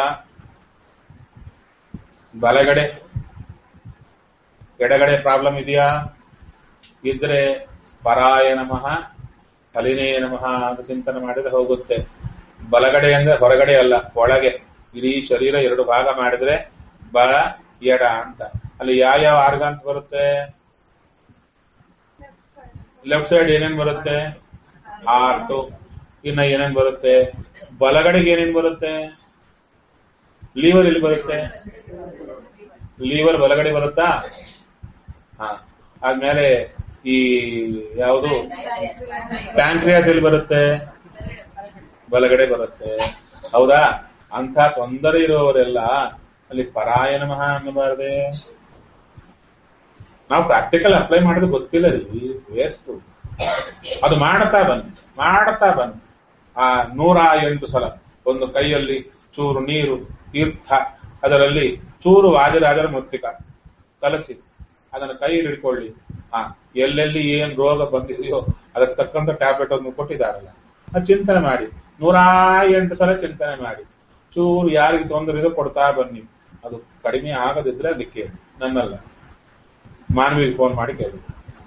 ಬಲಗಡೆ ಎಡಗಡೆ ಪ್ರಾಬ್ಲಮ್ ಇದೆಯಾ ಇದ್ರೆ ಪರಾಯ ನಮಃ ಫಲಿನೇ ನಮಃ ಅಂತ ಚಿಂತನೆ ಮಾಡಿದ್ರೆ ಹೋಗುತ್ತೆ ಬಲಗಡೆ ಅಂದ್ರೆ ಹೊರಗಡೆ ಅಲ್ಲ ಒಳಗೆ ಇಡೀ ಶರೀರ ಎರಡು ಭಾಗ ಮಾಡಿದ್ರೆ ಬಲ ಎಡ ಅಂತ ಅಲ್ಲಿ ಯಾವ ಯಾವ ಆರ್ಗಾನ್ಸ್ ಬರುತ್ತೆ ಲೆಫ್ಟ್ ಸೈಡ್ ಏನೇನ್ ಬರುತ್ತೆ ಹಾರ್ಟು ಇನ್ನ ಏನೇನ್ ಬರುತ್ತೆ ಬಲಗಡೆಗೆ ಏನೇನ್ ಬರುತ್ತೆ ಲೀವರ್ ಎಲ್ಲಿ ಬರುತ್ತೆ ಲೀವರ್ ಬಲಗಡೆ ಬರುತ್ತಾ ಹಾ ಆದ್ಮೇಲೆ ಈ ಯಾವುದು ಪ್ಯಾಂಕ್ರಿಯಾಸ್ ಎಲ್ಲಿ ಬರುತ್ತೆ ಬಲಗಡೆ ಬರುತ್ತೆ ಹೌದಾ ಅಂತ ತೊಂದರೆ ಇರುವವರೆಲ್ಲ ಅಲ್ಲಿ ಪರಾಯ ನಮಃ ಅನ್ನಬಾರ್ದೆ ನಾವು ಪ್ರಾಕ್ಟಿಕಲ್ ಅಪ್ಲೈ ಮಾಡೋದು ಗೊತ್ತಿಲ್ಲ ರೀ ವೇಸ್ಟ್ ಅದು ಮಾಡ್ತಾ ಬನ್ನಿ ಮಾಡ್ತಾ ಬನ್ನಿ ಆ ನೂರ ಎಂಟು ಸಲ ಒಂದು ಕೈಯಲ್ಲಿ ಚೂರು ನೀರು ತೀರ್ಥ ಅದರಲ್ಲಿ ಚೂರು ವಾದಿರಾಜರ ಮೃತ್ತಿಕ ಕಲಸಿ ಅದನ್ನು ಕೈಯಲ್ಲಿ ಹಿಡ್ಕೊಳ್ಳಿ ಹಾ ಎಲ್ಲೆಲ್ಲಿ ಏನ್ ರೋಗ ಬಂದಿದೆಯೋ ಅದಕ್ಕೆ ತಕ್ಕಂತ ಟ್ಯಾಬ್ಲೆಟ್ ಅನ್ನು ಕೊಟ್ಟಿದ್ದಾರಲ್ಲ ಅದು ಚಿಂತನೆ ಮಾಡಿ ನೂರ ಎಂಟು ಸಲ ಚಿಂತನೆ ಮಾಡಿ ಚೂರು ಯಾರಿಗೆ ತೊಂದರೆ ಇದೋ ಕೊಡ್ತಾ ಬನ್ನಿ ಅದು ಕಡಿಮೆ ಆಗದಿದ್ರೆ ಅದಕ್ಕೆ ನನ್ನಲ್ಲ ಮಾನವಿಗೆ ಫೋನ್ ಮಾಡಿ ಕೇಳಿ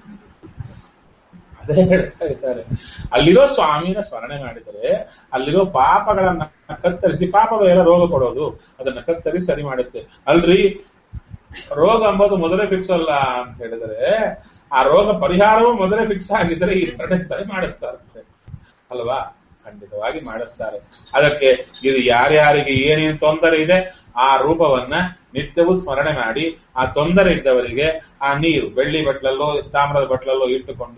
ಅದೇ ಹೇಳ್ತಾ ಇದ್ದಾರೆ ಅಲ್ಲಿರೋ ಸ್ವಾಮಿನ ಸ್ಮರಣೆ ಮಾಡಿದರೆ ಅಲ್ಲಿರೋ ಪಾಪಗಳನ್ನ ಕತ್ತರಿಸಿ ಪಾಪವೆಲ್ಲ ರೋಗ ಕೊಡೋದು ಅದನ್ನ ಕತ್ತರಿಸಿ ಸರಿ ಮಾಡುತ್ತೆ ಅಲ್ರಿ ರೋಗ ಎಂಬುದು ಮೊದಲೇ ಫಿಕ್ಸ್ ಅಲ್ಲ ಅಂತ ಹೇಳಿದರೆ ಆ ರೋಗ ಪರಿಹಾರವೂ ಮೊದಲೇ ಫಿಕ್ಸ್ ಆಗಿದ್ರೆ ಈ ಎರಡನೇ ಸರಿ ಮಾಡಿಸ್ತಾರೆ ಅಲ್ವಾ ಖಂಡಿತವಾಗಿ ಮಾಡಿಸ್ತಾರೆ ಅದಕ್ಕೆ ಇದು ಯಾರ್ಯಾರಿಗೆ ಏನೇನು ತೊಂದರೆ ಇದೆ ಆ ರೂಪವನ್ನ ನಿತ್ಯವೂ ಸ್ಮರಣೆ ಮಾಡಿ ಆ ತೊಂದರೆ ಇದ್ದವರಿಗೆ ಆ ನೀರು ಬೆಳ್ಳಿ ಬಟ್ಲಲ್ಲೋ ತಾಮ್ರದ ಬಟ್ಲಲ್ಲೋ ಇಟ್ಟುಕೊಂಡು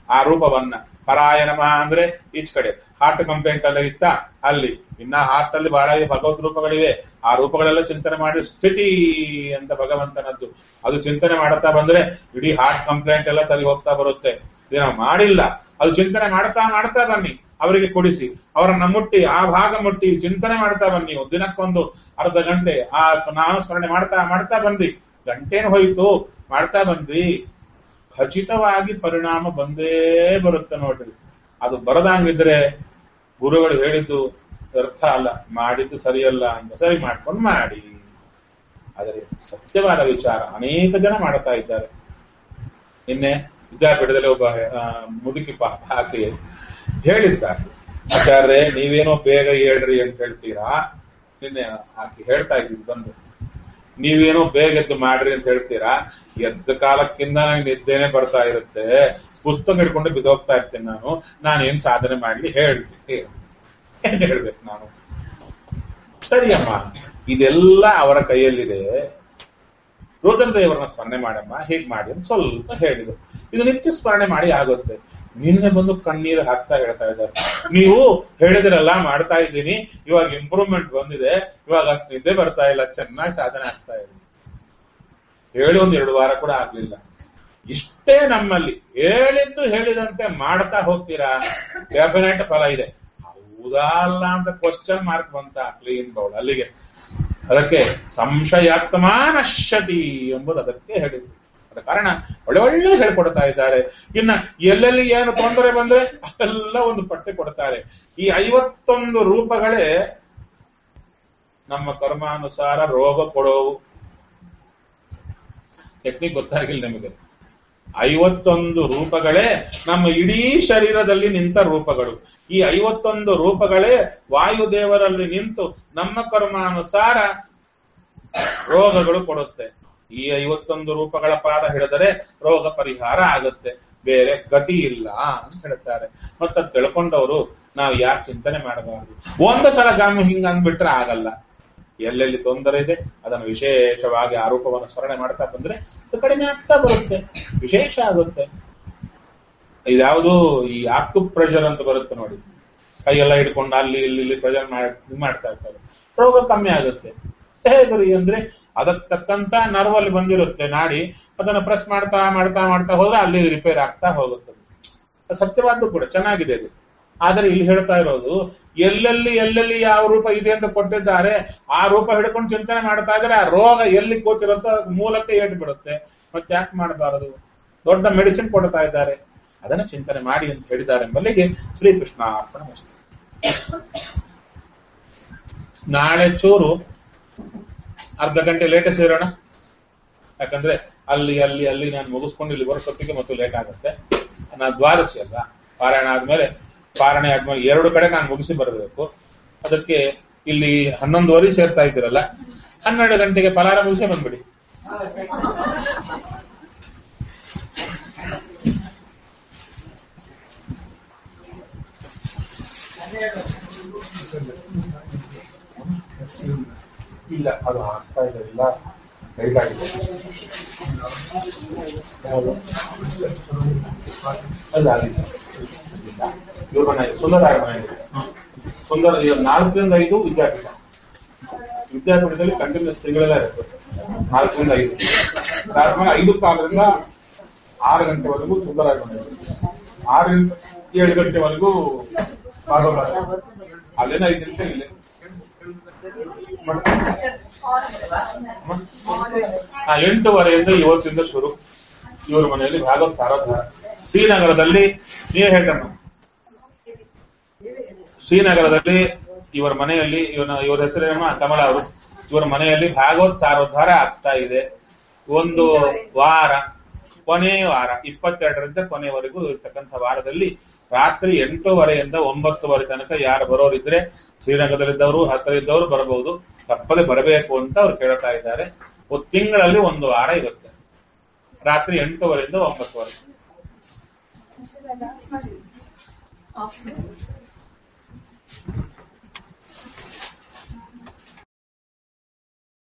ಆ ರೂಪವನ್ನ ಪರಾಯ ನಮಃ ಅಂದ್ರೆ ಈಚ್ ಕಡೆ ಹಾರ್ಟ್ ಕಂಪ್ಲೇಂಟ್ ಎಲ್ಲ ಇತ್ತ ಅಲ್ಲಿ ಇನ್ನ ಹಾರ್ಟ್ ಅಲ್ಲಿ ಬಹಳ ಭಗವದ್ ರೂಪಗಳಿವೆ ಆ ರೂಪಗಳೆಲ್ಲ ಚಿಂತನೆ ಮಾಡಿ ಸ್ಥಿತಿ ಅಂತ ಭಗವಂತನದ್ದು ಅದು ಚಿಂತನೆ ಮಾಡ್ತಾ ಬಂದ್ರೆ ಇಡೀ ಹಾರ್ಟ್ ಕಂಪ್ಲೇಂಟ್ ಎಲ್ಲ ಸರಿ ಹೋಗ್ತಾ ಬರುತ್ತೆ ಇದು ನಾವು ಮಾಡಿಲ್ಲ ಅದು ಚಿಂತನೆ ಮಾಡ್ತಾ ಮಾಡ್ತಾ ಬನ್ನಿ ಅವರಿಗೆ ಕೊಡಿಸಿ ಅವರನ್ನ ಮುಟ್ಟಿ ಆ ಭಾಗ ಮುಟ್ಟಿ ಚಿಂತನೆ ಮಾಡ್ತಾ ಬನ್ನಿ ದಿನಕ್ಕೊಂದು ಅರ್ಧ ಗಂಟೆ ಆ ನಾಮಸ್ಮರಣೆ ಮಾಡ್ತಾ ಮಾಡ್ತಾ ಬಂದ್ರಿ ಗಂಟೇನು ಹೋಯ್ತು ಮಾಡ್ತಾ ಬಂದ್ರಿ ಖಚಿತವಾಗಿ ಪರಿಣಾಮ ಬಂದೇ ಬರುತ್ತೆ ನೋಡ್ರಿ ಅದು ಬರದಂಗಿದ್ರೆ ಗುರುಗಳು ಹೇಳಿದ್ದು ಅರ್ಥ ಅಲ್ಲ ಮಾಡಿದ್ದು ಸರಿಯಲ್ಲ ಅಂತ ಸರಿ ಮಾಡ್ಕೊಂಡು ಮಾಡಿ ಆದರೆ ಸತ್ಯವಾದ ವಿಚಾರ ಅನೇಕ ಜನ ಮಾಡ್ತಾ ಇದ್ದಾರೆ ನಿನ್ನೆ ವಿದ್ಯಾಪೀಠದಲ್ಲಿ ಒಬ್ಬ ಆ, ಮುದುಕಿ ಪಾಪ ಆಕೆ ಹೇಳಿದ್ದಾರೆ ಆಚಾರ್ಯ ನೀವೇನೋ ಬೇಗ ಹೇಳ್ರಿ ಅಂತ ಹೇಳ್ತೀರಾ ನಿನ್ನೆ ಆಕೆ ಹೇಳ್ತಾ ಇದ್ದೀನಿ ಬಂದು ನೀವೇನೋ ಬೇಗ ಎದ್ದು ಮಾಡ್ರಿ ಅಂತ ಹೇಳ್ತೀರಾ ಎದ್ದ ಕಾಲಕ್ಕಿಂತ ನನಗೆ ನಿದ್ದೆನೆ ಬರ್ತಾ ಇರುತ್ತೆ ಪುಸ್ತಕ ಹಿಡ್ಕೊಂಡು ಬಿದ್ದೋಗ್ತಾ ಇರ್ತೀನಿ ನಾನು ನಾನು ಏನ್ ಸಾಧನೆ ಮಾಡ್ಲಿ ಹೇಳ್ತೀನಿ ಏನ್ ಹೇಳ್ಬೇಕು ನಾನು ಸರಿಯಮ್ಮ ಇದೆಲ್ಲ ಅವರ ಕೈಯಲ್ಲಿದೆ ರುದ್ರದೇವರನ್ನ ಸ್ಮರಣೆ ಮಾಡಮ್ಮ ಹೀಗೆ ಮಾಡಿ ಅಂತ ಸ್ವಲ್ಪ ಹೇಳಿದ್ರು ಇದು ನಿತ್ಯ ಸ್ಮರಣೆ ಮಾಡಿ ಆಗುತ್ತೆ ನಿನ್ನೆ ಬಂದು ಕಣ್ಣೀರು ಹಾಕ್ತಾ ಹೇಳ್ತಾ ಇದ್ದಾರೆ ನೀವು ಹೇಳಿದ್ರಲ್ಲ ಮಾಡ್ತಾ ಇದ್ದೀನಿ ಇವಾಗ ಇಂಪ್ರೂವ್ಮೆಂಟ್ ಬಂದಿದೆ ಇವಾಗ ಅಷ್ಟು ನಿದ್ದೆ ಬರ್ತಾ ಇಲ್ಲ ಚೆನ್ನಾಗಿ ಸಾಧನೆ ಆಗ್ತಾ ಇದೆ ಹೇಳಿ ಒಂದ್ ಎರಡು ವಾರ ಕೂಡ ಆಗ್ಲಿಲ್ಲ ಇಷ್ಟೇ ನಮ್ಮಲ್ಲಿ ಹೇಳಿದ್ದು ಹೇಳಿದಂತೆ ಮಾಡ್ತಾ ಹೋಗ್ತೀರಾ ಡೆಫಿನೆಟ್ ಫಲ ಇದೆ ಹೌದಾ ಅಲ್ಲ ಅಂತ ಕ್ವಶನ್ ಮಾರ್ಕ್ ಬಂತ ಕ್ಲೀನ್ ಬೌಲ್ ಅಲ್ಲಿಗೆ ಅದಕ್ಕೆ ಸಂಶಯಾತ್ಮ ನಶ್ಯತಿ ಎಂಬುದು ಅದಕ್ಕೆ ಹೇಳಿದ್ರು ಅದ ಕಾರಣ ಒಳ್ಳೆ ಒಳ್ಳೆ ಹೇಳ್ಕೊಡ್ತಾ ಇದ್ದಾರೆ ಇನ್ನ ಎಲ್ಲೆಲ್ಲಿ ಏನು ತೊಂದರೆ ಬಂದ್ರೆ ಅಲ್ಲೆಲ್ಲ ಒಂದು ಪಟ್ಟೆ ಕೊಡ್ತಾರೆ ಈ ಐವತ್ತೊಂದು ರೂಪಗಳೇ ನಮ್ಮ ಕರ್ಮಾನುಸಾರ ರೋಗ ಕೊಡೋವು ಟೆಕ್ನಿಕ್ ಗೊತ್ತಾಗಿಲ್ಲ ನಿಮಗೆ ಐವತ್ತೊಂದು ರೂಪಗಳೇ ನಮ್ಮ ಇಡೀ ಶರೀರದಲ್ಲಿ ನಿಂತ ರೂಪಗಳು ಈ ಐವತ್ತೊಂದು ರೂಪಗಳೇ ವಾಯುದೇವರಲ್ಲಿ ನಿಂತು ನಮ್ಮ ಕರ್ಮಾನುಸಾರ ರೋಗಗಳು ಕೊಡುತ್ತೆ ಈ ಐವತ್ತೊಂದು ರೂಪಗಳ ಪಾದ ಹಿಡಿದರೆ ರೋಗ ಪರಿಹಾರ ಆಗುತ್ತೆ ಬೇರೆ ಗತಿ ಇಲ್ಲ ಅಂತ ಹೇಳ್ತಾರೆ ಮತ್ತೆ ಅದ್ ತಿಳ್ಕೊಂಡವರು ನಾವು ಯಾಕೆ ಚಿಂತನೆ ಮಾಡಬಾರದು ಒಂದು ಸಲ ಗಾಮ ಹಿಂಗ ಅಂದ್ಬಿಟ್ರೆ ಆಗಲ್ಲ ಎಲ್ಲೆಲ್ಲಿ ತೊಂದರೆ ಇದೆ ಅದನ್ನು ವಿಶೇಷವಾಗಿ ಆರೋಪವನ್ನು ಸ್ಮರಣೆ ಮಾಡ್ತಾ ಬಂದ್ರೆ ಅದು ಕಡಿಮೆ ಆಗ್ತಾ ಬರುತ್ತೆ ವಿಶೇಷ ಆಗುತ್ತೆ ಇದ್ಯಾವುದು ಈ ಆಕ್ಟು ಪ್ರೆಷರ್ ಅಂತ ಬರುತ್ತೆ ನೋಡಿ ಕೈಯೆಲ್ಲ ಹಿಡ್ಕೊಂಡು ಅಲ್ಲಿ ಇಲ್ಲಿ ಇಲ್ಲಿ ಪ್ರೆಷರ್ ಮಾಡಿ ಮಾಡ್ತಾ ಇರ್ತಾರೆ ರೋಗ ಕಮ್ಮಿ ಆಗುತ್ತೆ ಹೇಗ್ರಿ ಅಂದ್ರೆ ಅದಕ್ಕೆ ತಕ್ಕಂತ ನರ್ವಲ್ಲಿ ಬಂದಿರುತ್ತೆ ನಾಡಿ ಅದನ್ನ ಪ್ರೆಸ್ ಮಾಡ್ತಾ ಮಾಡ್ತಾ ಮಾಡ್ತಾ ಹೋದ್ರೆ ಅಲ್ಲಿ ರಿಪೇರ್ ಆಗ್ತಾ ಹೋಗುತ್ತೆ ಅದು ಸತ್ಯವಾದ್ದು ಕೂಡ ಚೆನ್ನಾಗಿದೆ ಅದು ಆದರೆ ಇಲ್ಲಿ ಹೇಳ್ತಾ ಇರೋದು ಎಲ್ಲೆಲ್ಲಿ ಎಲ್ಲೆಲ್ಲಿ ಯಾವ ರೂಪ ಇದೆ ಅಂತ ಕೊಟ್ಟಿದ್ದಾರೆ ಆ ರೂಪ ಹಿಡ್ಕೊಂಡು ಚಿಂತನೆ ಮಾಡ್ತಾ ಇದ್ರೆ ಆ ರೋಗ ಎಲ್ಲಿ ಕೂತಿರುತ್ತೋ ಅದು ಮೂಲಕ್ಕೆ ಏಟು ಬಿಡುತ್ತೆ ಮತ್ತೆ ಯಾಕೆ ಮಾಡಬಾರದು ದೊಡ್ಡ ಮೆಡಿಸಿನ್ ಕೊಡ್ತಾ ಇದ್ದಾರೆ ಅದನ್ನ ಚಿಂತನೆ ಮಾಡಿ ಅಂತ ಹೇಳಿದ್ದಾರೆ ಎಂಬಲ್ಲಿಗೆ ಶ್ರೀಕೃಷ್ಣ ಅರ್ಪಣ ನಾಳೆ ಚೂರು ಅರ್ಧ ಗಂಟೆ ಲೇಟ್ ಸೇರೋಣ ಯಾಕಂದ್ರೆ ಅಲ್ಲಿ ಅಲ್ಲಿ ಅಲ್ಲಿ ನಾನು ಮುಗಿಸ್ಕೊಂಡು ಇಲ್ಲಿ ಬರೋಷ್ಟೊತ್ತಿಗೆ ಮತ್ತು ಲೇಟ್ ಆಗುತ್ತೆ ನಾನು ದ್ವಾದಶಿ ಅಲ್ಲ ಪಾರಾಯಣ ಆದ್ಮೇಲೆ ಪಾರಾಯಣ ಆದ್ಮೇಲೆ ಎರಡು ಕಡೆ ನಾನು ಮುಗಿಸಿ ಬರಬೇಕು ಅದಕ್ಕೆ ಇಲ್ಲಿ ಹನ್ನೊಂದುವರೆ ಸೇರ್ತಾ ಇದ್ದೀರಲ್ಲ ಹನ್ನೆರಡು ಗಂಟೆಗೆ ಫಲಾರ ಮುಗಿಸಿ ಬಂದ್ಬಿಡಿ ಇಲ್ಲ ಅದು ಆಗ್ತಾ ಇದೆ ಇಲ್ಲ ಲೇಟ್ ಆಗಿದೆ ಯಾವುದು? ಅಲ್ಲ ಅಲ್ಲಿಲ್ಲ ಇವ್ರ ಮನೆ ಸುಂದರ ಮನೆ ಸುಂದರ ಇವ್ರು ನಾಲ್ಕರಿಂದ ಐದು ವಿದ್ಯಾಪೀಠ ವಿದ್ಯಾಪೀಠದಲ್ಲಿ ಕಂಟಿನ್ಯೂಸ್ ತಿಂಗಳೆಲ್ಲ ಇರುತ್ತೆ ನಾಲ್ಕರಿಂದ ಐದು ಅದಾದ್ಮೇಲೆ ಐದು ಕಾಲದಿಂದ ಆರು ಗಂಟೆವರೆಗೂ ಸುಂದರ ಮನೆ ಆರರಿಂದ ಏಳು ಗಂಟೆವರೆಗೂ ಭಾಗವತ ಅಲ್ಲೇನ ಐದು ನಿಮಿಷ ಇಲ್ಲೇ ಹಾ ಎಂಟೂವರೆಯಿಂದ ಇವತ್ತಿಂದ ಶುರು ಇವ್ರ ಮನೆಯಲ್ಲಿ ಭಾಗವತ್ ಸಾರೋದ್ಧಾರ ಶ್ರೀನಗರದಲ್ಲಿ ನೀವೇ ಹೇಳ್ತಾನ ಶ್ರೀನಗರದಲ್ಲಿ ಇವರ ಮನೆಯಲ್ಲಿ ಇವನ ಇವರ ಹೆಸರೇನಮ್ಮ ಕಮಲ ಅವರು ಇವರ ಮನೆಯಲ್ಲಿ ಭಾಗವತ್ ಸಾರೋದ್ಧಾರ ಆಗ್ತಾ ಇದೆ ಒಂದು ವಾರ ಕೊನೆ ವಾರ ಇಪ್ಪತ್ತೆರಡರಿಂದ ಕೊನೆವರೆಗೂ ಇರ್ತಕ್ಕಂಥ ವಾರದಲ್ಲಿ ರಾತ್ರಿ ಎಂಟೂವರೆಯಿಂದ ಒಂಬತ್ತುವರೆ ತನಕ ಯಾರು ಬರೋರಿದ್ರೆ ಶ್ರೀನಗರದಲ್ಲಿದ್ದವರು ಹತ್ತಿರ ಇದ್ದವರು ಬರಬಹುದು ತಪ್ಪದೆ ಬರಬೇಕು ಅಂತ ಅವ್ರು ಕೇಳ್ತಾ ಇದ್ದಾರೆ ಒಂದು ತಿಂಗಳಲ್ಲಿ ಒಂದು ವಾರ ಇರುತ್ತೆ ರಾತ್ರಿ ಎಂಟೂವರೆಯಿಂದ ಒಂಬತ್ತುವರೆ